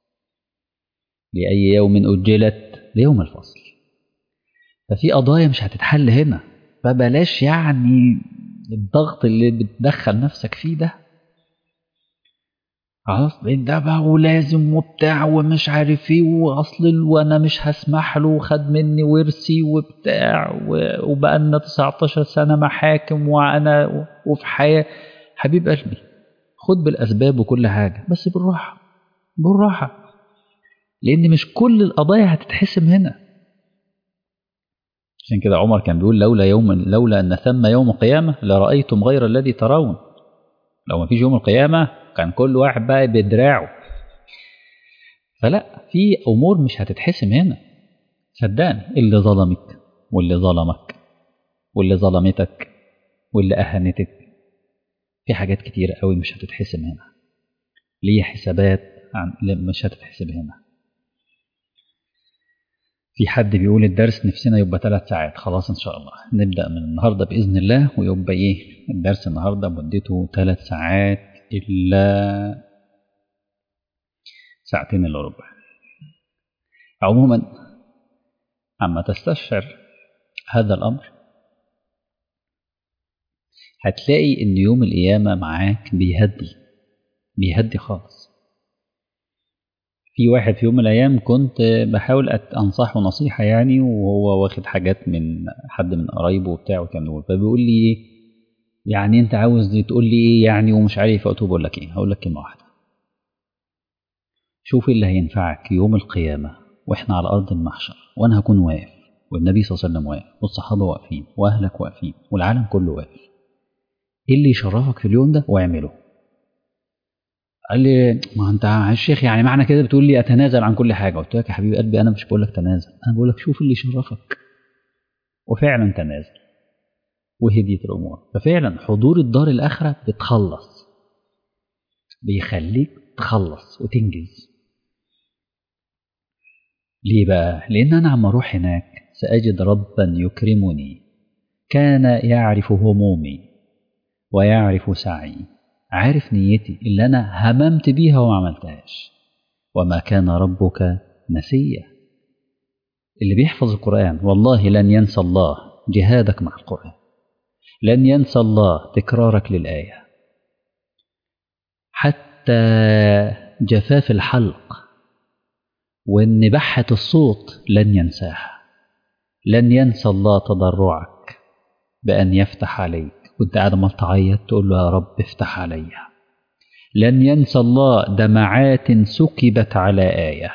لأي يوم أجلت ليوم الفصل ففي قضايا مش هتتحل هنا فبلاش يعني الضغط اللي بتدخل نفسك فيه ده خلاص ده بقى ولازم وبتاع ومش عارف ايه واصل وانا مش هسمح له وخد مني ورثي وبتاع وبقى لنا 19 سنه محاكم وانا وفي حياه حبيب قلبي خد بالاسباب وكل حاجه بس بالراحه بالراحه لان مش كل القضايا هتتحسم هنا عشان كده عمر كان بيقول لولا يوم لولا ان ثم يوم القيامه لرايتم غير الذي ترون لو ما فيش يوم القيامه كان كل واحد بقى بدراعه فلا في امور مش هتتحسم هنا صدقني اللي ظلمك واللي ظلمك واللي ظلمتك واللي اهانتك في حاجات كتير قوي مش هتتحسم هنا ليه حسابات عن مش هتتحسب هنا في حد بيقول الدرس نفسنا يبقى ثلاث ساعات خلاص ان شاء الله نبدا من النهارده باذن الله ويبقى ايه الدرس النهارده مدته ثلاث ساعات إلا ساعتين إلا ربع عموما عما تستشعر هذا الأمر هتلاقي إن يوم القيامة معاك بيهدي بيهدي خالص في واحد في يوم من الأيام كنت بحاول أنصحه نصيحة يعني وهو واخد حاجات من حد من قرايبه وبتاع وكان بيقول فبيقول لي يعني انت عاوز تقول لي ايه يعني ومش عارف اقول بقول لك ايه هقول لك كلمه واحده شوف اللي هينفعك يوم القيامه واحنا على ارض المحشر وانا هكون واقف والنبي صلى الله عليه وسلم واقف والصحابه واقفين واهلك واقفين والعالم كله واقف ايه اللي يشرفك في اليوم ده واعمله قال لي ما انت يا الشيخ يعني معنى كده بتقول لي اتنازل عن كل حاجه قلت لك يا حبيبي قلبي انا مش بقول لك تنازل انا بقول لك شوف اللي يشرفك وفعلا تنازل وهديت الأمور ففعلا حضور الدار الآخرة بتخلص بيخليك تخلص وتنجز ليه بقى؟ لأن أنا عم أروح هناك سأجد ربا يكرمني كان يعرف همومي ويعرف سعي عارف نيتي اللي أنا هممت بيها وما عملتهاش وما كان ربك نسيا اللي بيحفظ القرآن والله لن ينسى الله جهادك مع القرآن لن ينسى الله تكرارك للآية حتى جفاف الحلق وإن بحة الصوت لن ينساها لن ينسى الله تضرعك بأن يفتح عليك وانت قاعد عمال تعيط تقول له يا رب افتح عليا لن ينسى الله دمعات سكبت على آية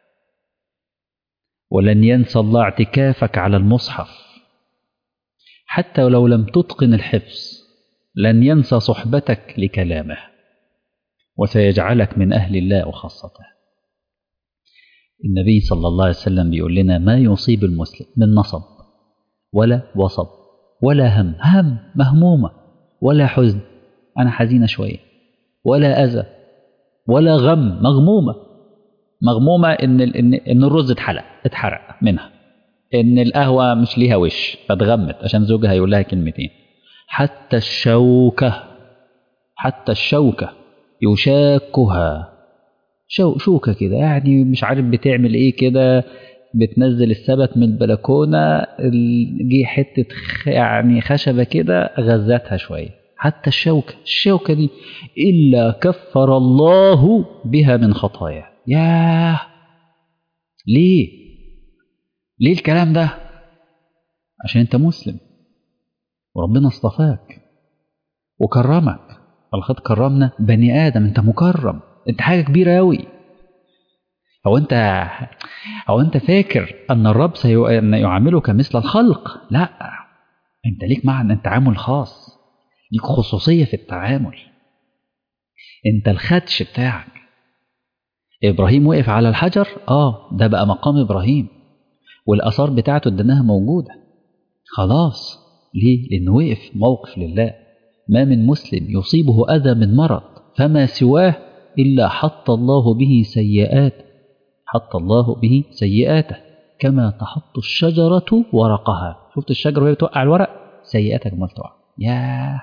ولن ينسى الله اعتكافك على المصحف حتى لو لم تتقن الحفظ لن ينسى صحبتك لكلامه وسيجعلك من أهل الله وخاصته النبي صلى الله عليه وسلم بيقول لنا ما يصيب المسلم من نصب ولا وصب ولا هم هم مهمومة ولا حزن أنا حزينة شوية ولا أذى ولا غم مغمومة مغمومة إن إن إن الرز اتحرق اتحرق منها إن القهوة مش ليها وش فاتغمت عشان زوجها يقول لها كلمتين حتى الشوكة حتى الشوكة يشاكها شو شوكة كده يعني مش عارف بتعمل ايه كده بتنزل السبت من البلكونة جه حتة يعني خشبة كده غزتها شوية حتى الشوكة الشوكة دي إلا كفر الله بها من خطايا ياه ليه ليه الكلام ده عشان انت مسلم وربنا اصطفاك وكرمك ولقد كرمنا بني ادم انت مكرم انت حاجه كبيره قوي هو انت هو انت فاكر ان الرب سيعاملك مثل الخلق لا انت ليك معنى التعامل خاص ليك خصوصيه في التعامل انت الخدش بتاعك ابراهيم وقف على الحجر اه ده بقى مقام ابراهيم والاثار بتاعته اديناها موجوده خلاص ليه لانه وقف موقف لله ما من مسلم يصيبه اذى من مرض فما سواه الا حط الله به سيئات حط الله به سيئاته كما تحط الشجرة ورقها شفت الشجرة وهي بتوقع الورق سيئاتك ما تقع ياه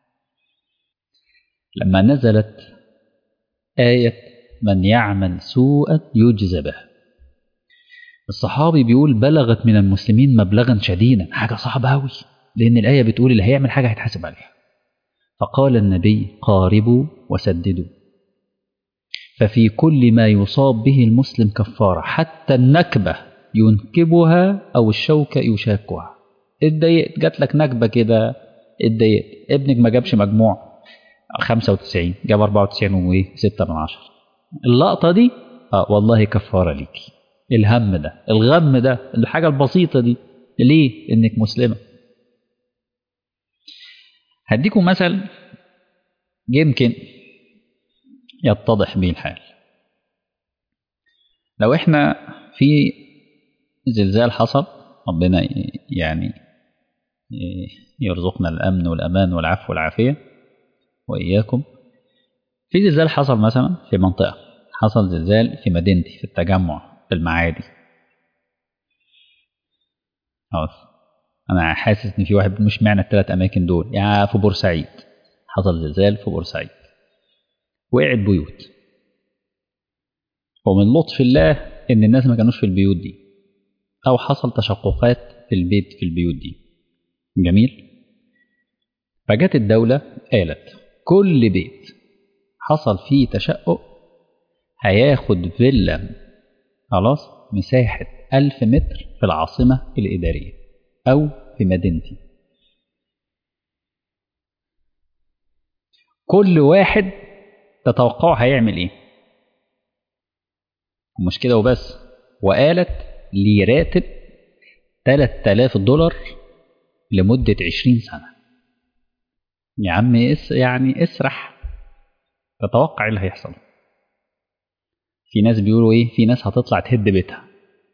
لما نزلت آية من يعمل سوءا يجزى به الصحابي بيقول بلغت من المسلمين مبلغا شديدا حاجة صعبة أوي لأن الآية بتقول اللي هيعمل حاجة هيتحاسب عليها فقال النبي قاربوا وسددوا ففي كل ما يصاب به المسلم كفارة حتى النكبة ينكبها أو الشوكة يشاكها اتضايقت جات لك نكبة كده اتضايقت ابنك ما جابش مجموع 95 جاب 94 و 6 من 10 اللقطة دي اه والله كفارة ليكي الهم ده الغم ده الحاجة البسيطة دي ليه انك مسلمة هديكم مثل يمكن يتضح به الحال لو احنا في زلزال حصل ربنا يعني يرزقنا الأمن والأمان والعفو والعافية وإياكم في زلزال حصل مثلا في منطقة حصل زلزال في مدينتي في التجمع في المعادي خلاص أنا حاسس إن في واحد مش معنى الثلاث أماكن دول يعني في بورسعيد حصل زلزال في بورسعيد وقعت بيوت ومن لطف الله إن الناس ما كانوش في البيوت دي أو حصل تشققات في البيت في البيوت دي جميل فجت الدولة قالت كل بيت حصل فيه تشقق هياخد فيلا خلاص مساحة ألف متر في العاصمة الإدارية أو في مدينتي كل واحد تتوقعوا هيعمل ايه مش كده وبس وقالت لي راتب 3000 دولار لمدة 20 سنة يا عم اس يعني اسرح تتوقع ايه اللي هيحصل في ناس بيقولوا ايه في ناس هتطلع تهد بيتها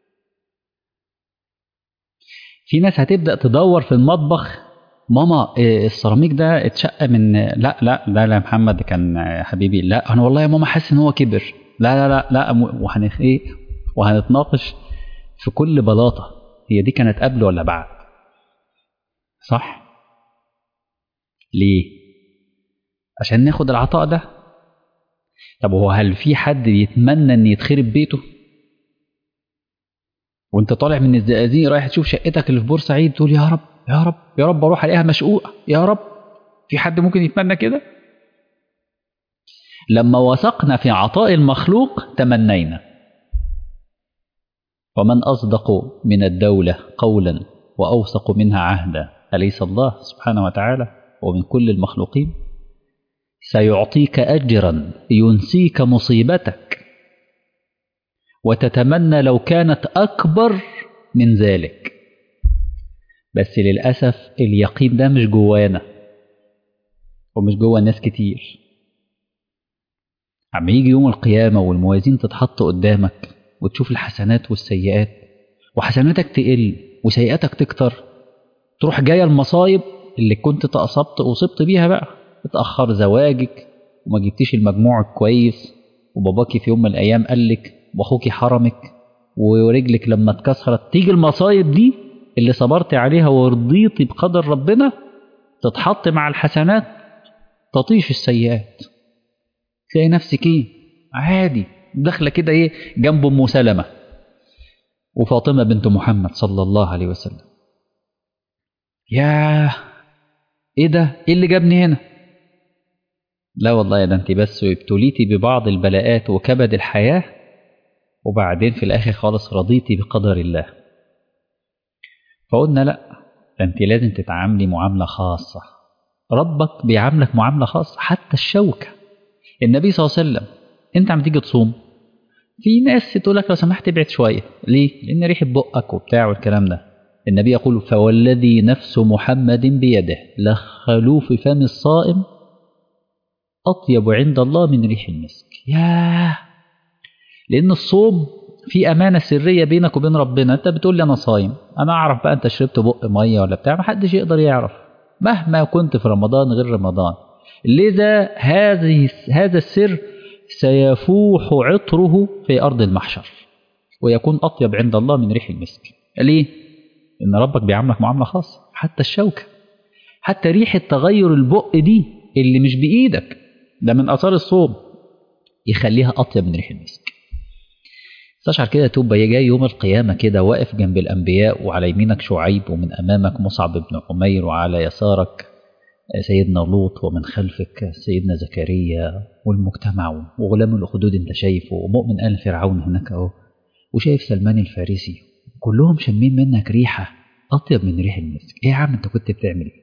في ناس هتبدأ تدور في المطبخ ماما السيراميك ده اتشق من لا لا لا لا محمد كان حبيبي لا انا والله يا ماما حاسس ان هو كبر لا لا لا لا وهن ايه وهنتناقش في كل بلاطه هي دي كانت قبل ولا بعد صح ليه عشان ناخد العطاء ده طب هو هل في حد يتمنى ان يتخرب بيته وانت طالع من الزقازيق رايح تشوف شقتك اللي في بورسعيد تقول يا رب يا رب يا رب اروح الاقيها مشقوقه يا رب في حد ممكن يتمنى كده لما وثقنا في عطاء المخلوق تمنينا ومن اصدق من الدوله قولا واوثق منها عهدا أليس الله سبحانه وتعالى ومن كل المخلوقين سيعطيك أجرا ينسيك مصيبتك وتتمنى لو كانت أكبر من ذلك بس للأسف اليقين ده مش جوانا ومش جوا ناس كتير عم يجي يوم القيامة والموازين تتحط قدامك وتشوف الحسنات والسيئات وحسناتك تقل وسيئاتك تكتر تروح جاية المصايب اللي كنت تأصبت أصبت بيها بقى اتأخر زواجك وما جبتيش المجموع الكويس وباباكي في يوم من الأيام قالك وأخوكي حرمك ورجلك لما اتكسرت تيجي المصايب دي اللي صبرت عليها ورضيتي بقدر ربنا تتحط مع الحسنات تطيش السيئات تلاقي نفسك ايه عادي داخله كده ايه جنب ام سلمه وفاطمه بنت محمد صلى الله عليه وسلم ياه ايه ده ايه اللي جابني هنا لا والله يا ده انت بس ابتليتي ببعض البلاءات وكبد الحياه وبعدين في الاخر خالص رضيتي بقدر الله فقلنا لا ده انت لازم تتعاملي معامله خاصه ربك بيعاملك معامله خاصه حتى الشوكه النبي صلى الله عليه وسلم انت عم تيجي تصوم في ناس تقول لك لو سمحت ابعد شويه ليه لان ريحه بقك وبتاع والكلام ده النبي يقول فوالذي نفس محمد بيده لخلوف فم الصائم اطيب عند الله من ريح المسك ياه لان الصوم في امانه سريه بينك وبين ربنا انت بتقول لي انا صايم انا اعرف بقى انت شربت بق ميه ولا بتاع ما حدش يقدر يعرف مهما كنت في رمضان غير رمضان لذا هذه هذا السر سيفوح عطره في أرض المحشر ويكون أطيب عند الله من ريح المسك ليه؟ إن ربك بيعاملك معاملة خاصة حتى الشوكة حتى ريحة تغير البق دي اللي مش بإيدك ده من آثار الصوم يخليها أطيب من ريح المسك استشعر كده تبقى جاي يوم القيامة كده واقف جنب الأنبياء وعلى يمينك شعيب ومن أمامك مصعب بن عمير وعلى يسارك سيدنا لوط ومن خلفك سيدنا زكريا والمجتمع وغلام الأخدود انت شايفه ومؤمن آل فرعون هناك اهو وشايف سلمان الفارسي كلهم شامين منك ريحة أطيب من ريح المسك إيه يا عم أنت كنت بتعمل إيه؟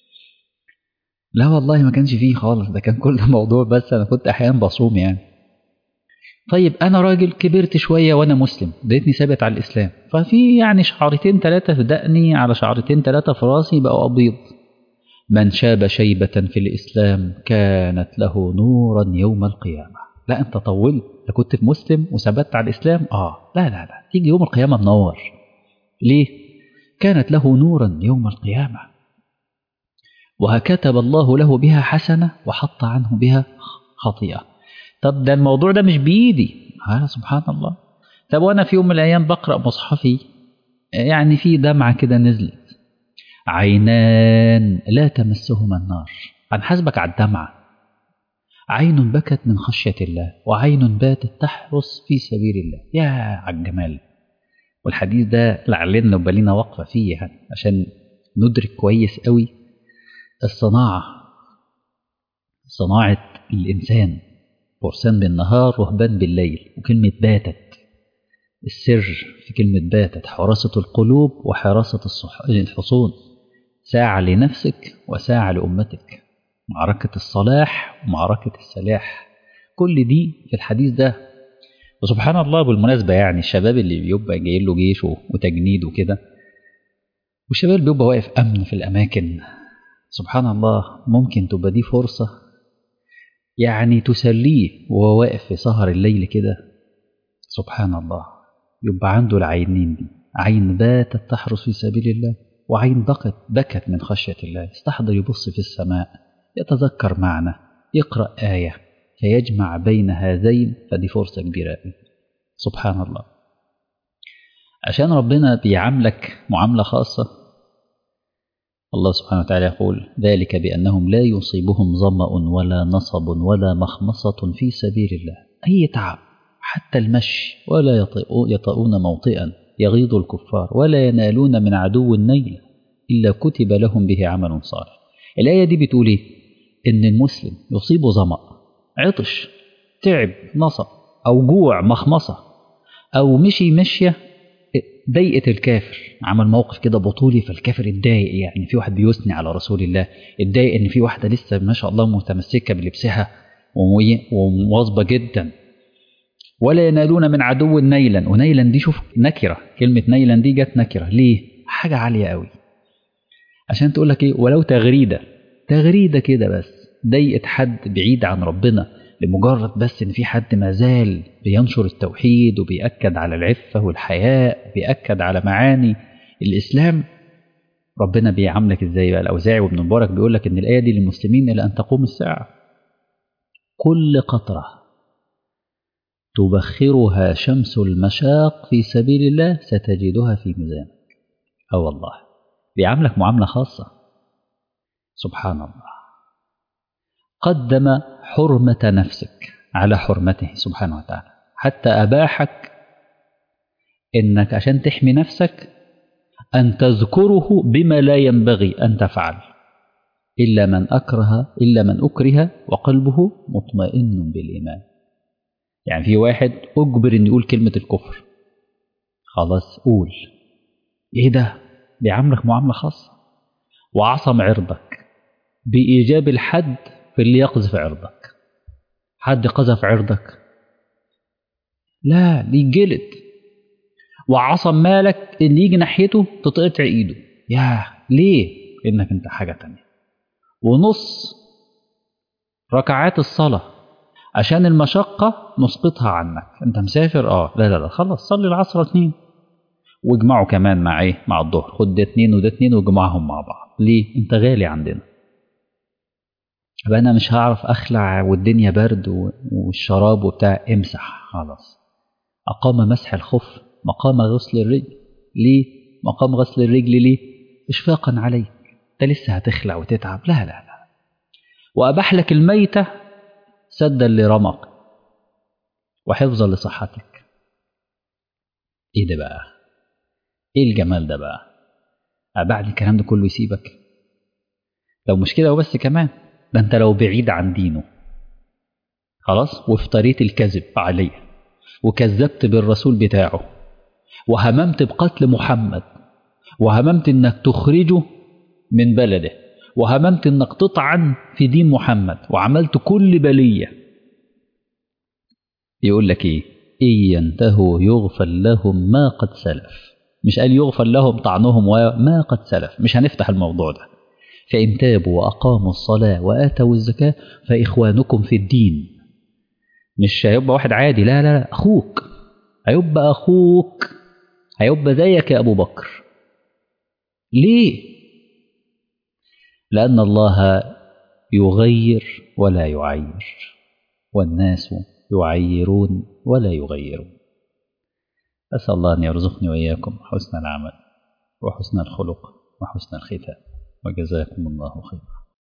لا والله ما كانش فيه خالص ده كان كل موضوع بس أنا كنت أحيانا بصوم يعني طيب أنا راجل كبرت شوية وأنا مسلم لقيتني ثابت على الإسلام ففي يعني شعرتين ثلاثة في دقني على شعرتين ثلاثة في راسي بقوا أبيض من شاب شيبة في الإسلام كانت له نورا يوم القيامة لا أنت طولت أنت كنت مسلم وثبت على الإسلام آه لا لا لا تيجي يوم القيامة منور ليه كانت له نورا يوم القيامة وكتب الله له بها حسنة وحط عنه بها خطيئة طب ده الموضوع ده مش بإيدي آه سبحان الله طب وأنا في يوم من الأيام بقرأ مصحفي يعني في دمعة كده نزلت عينان لا تمسهما النار هنحاسبك على الدمعة عين بكت من خشية الله وعين باتت تحرس في سبيل الله يا على الجمال والحديث ده لعلنا نبقى لنا وقفة فيه يعني عشان ندرك كويس قوي الصناعة صناعة الإنسان فرسان بالنهار رهبان بالليل وكلمة باتت السر في كلمة باتت حراسة القلوب وحراسة الحصون ساعة لنفسك وساعة لأمتك معركة الصلاح ومعركة السلاح كل دي في الحديث ده وسبحان الله بالمناسبة يعني الشباب اللي بيبقى جاي له جيش وتجنيد وكده والشباب اللي بيبقى واقف أمن في الأماكن سبحان الله ممكن تبقى دي فرصة يعني تسليه وهو واقف في سهر الليل كده سبحان الله يبقى عنده العينين دي عين باتت تحرس في سبيل الله وعين بكت بكت من خشية الله يستحضر يبص في السماء يتذكر معنى يقرأ آية فيجمع بين هذين فدي فرصة كبيرة سبحان الله عشان ربنا بيعاملك معاملة خاصة الله سبحانه وتعالى يقول ذلك بأنهم لا يصيبهم ظمأ ولا نصب ولا مخمصة في سبيل الله أي تعب حتى المشي ولا يطؤون موطئا يغيظ الكفار ولا ينالون من عدو النيل إلا كتب لهم به عمل صالح الآية دي بتقول إيه؟ إن المسلم يصيبه ظمأ عطش تعب نصب أو جوع مخمصة أو مشي مشية ضيقة الكافر عمل موقف كده بطولي فالكافر اتضايق يعني في واحد بيثني على رسول الله اتضايق ان في واحدة لسه ما شاء الله متمسكة بلبسها ومواظبة جدا ولا ينالون من عدو نيلا ونيلا دي شوف نكرة كلمة نيلا دي جت نكرة ليه حاجة عالية قوي عشان تقول لك ايه ولو تغريدة تغريدة كده بس ضيقة حد بعيد عن ربنا لمجرد بس ان في حد ما زال بينشر التوحيد وبيأكد على العفة والحياء بيأكد على معاني الإسلام ربنا بيعاملك ازاي بقى الأوزاعي وابن مبارك بيقول لك ان الآية دي للمسلمين إلى أن تقوم الساعة كل قطرة تبخرها شمس المشاق في سبيل الله ستجدها في ميزانك اه والله بيعاملك معاملة خاصة سبحان الله قدم حرمة نفسك على حرمته سبحانه وتعالى حتى أباحك إنك عشان تحمي نفسك أن تذكره بما لا ينبغي أن تفعل إلا من أكره إلا من أكره وقلبه مطمئن بالإيمان يعني في واحد أجبر إن يقول كلمة الكفر خلاص قول إيه ده بيعاملك معاملة خاصة وعصم عرضك بإيجاب الحد في اللي يقذف عرضك حد قذف عرضك لا دي جلد وعصم مالك اللي يجي ناحيته تتقطع ايده يا ليه انك انت حاجه تانية ونص ركعات الصلاه عشان المشقه نسقطها عنك انت مسافر اه لا لا لا خلص صلي العصر اتنين واجمعوا كمان مع ايه مع الظهر خد ده اتنين وده اتنين واجمعهم مع بعض ليه انت غالي عندنا يبقى انا مش هعرف اخلع والدنيا برد والشراب وبتاع امسح خلاص اقام مسح الخف مقام غسل الرجل ليه مقام غسل الرجل ليه اشفاقا عليك انت لسه هتخلع وتتعب لا لا لا واباح لك الميته سدا لرمق وحفظا لصحتك ايه ده بقى ايه الجمال ده بقى بعد الكلام ده كله يسيبك لو مش كده وبس كمان ده انت لو بعيد عن دينه خلاص وافتريت الكذب عليه وكذبت بالرسول بتاعه وهممت بقتل محمد وهممت انك تخرجه من بلده وهممت انك تطعن في دين محمد وعملت كل بلية يقول لك ايه إن ينتهوا يغفر لهم ما قد سلف مش قال يغفر لهم طعنهم وما قد سلف مش هنفتح الموضوع ده فإن تابوا وأقاموا الصلاة وآتوا الزكاة فإخوانكم في الدين مش هيبقى واحد عادي لا لا لا أخوك هيبقى أخوك هيبقى زيك يا أبو بكر ليه؟ لأن الله يغير ولا يعير والناس يعيرون ولا يغيرون أسأل الله أن يرزقني وإياكم حسن العمل وحسن الخلق وحسن الختام وجزاكم الله خيرا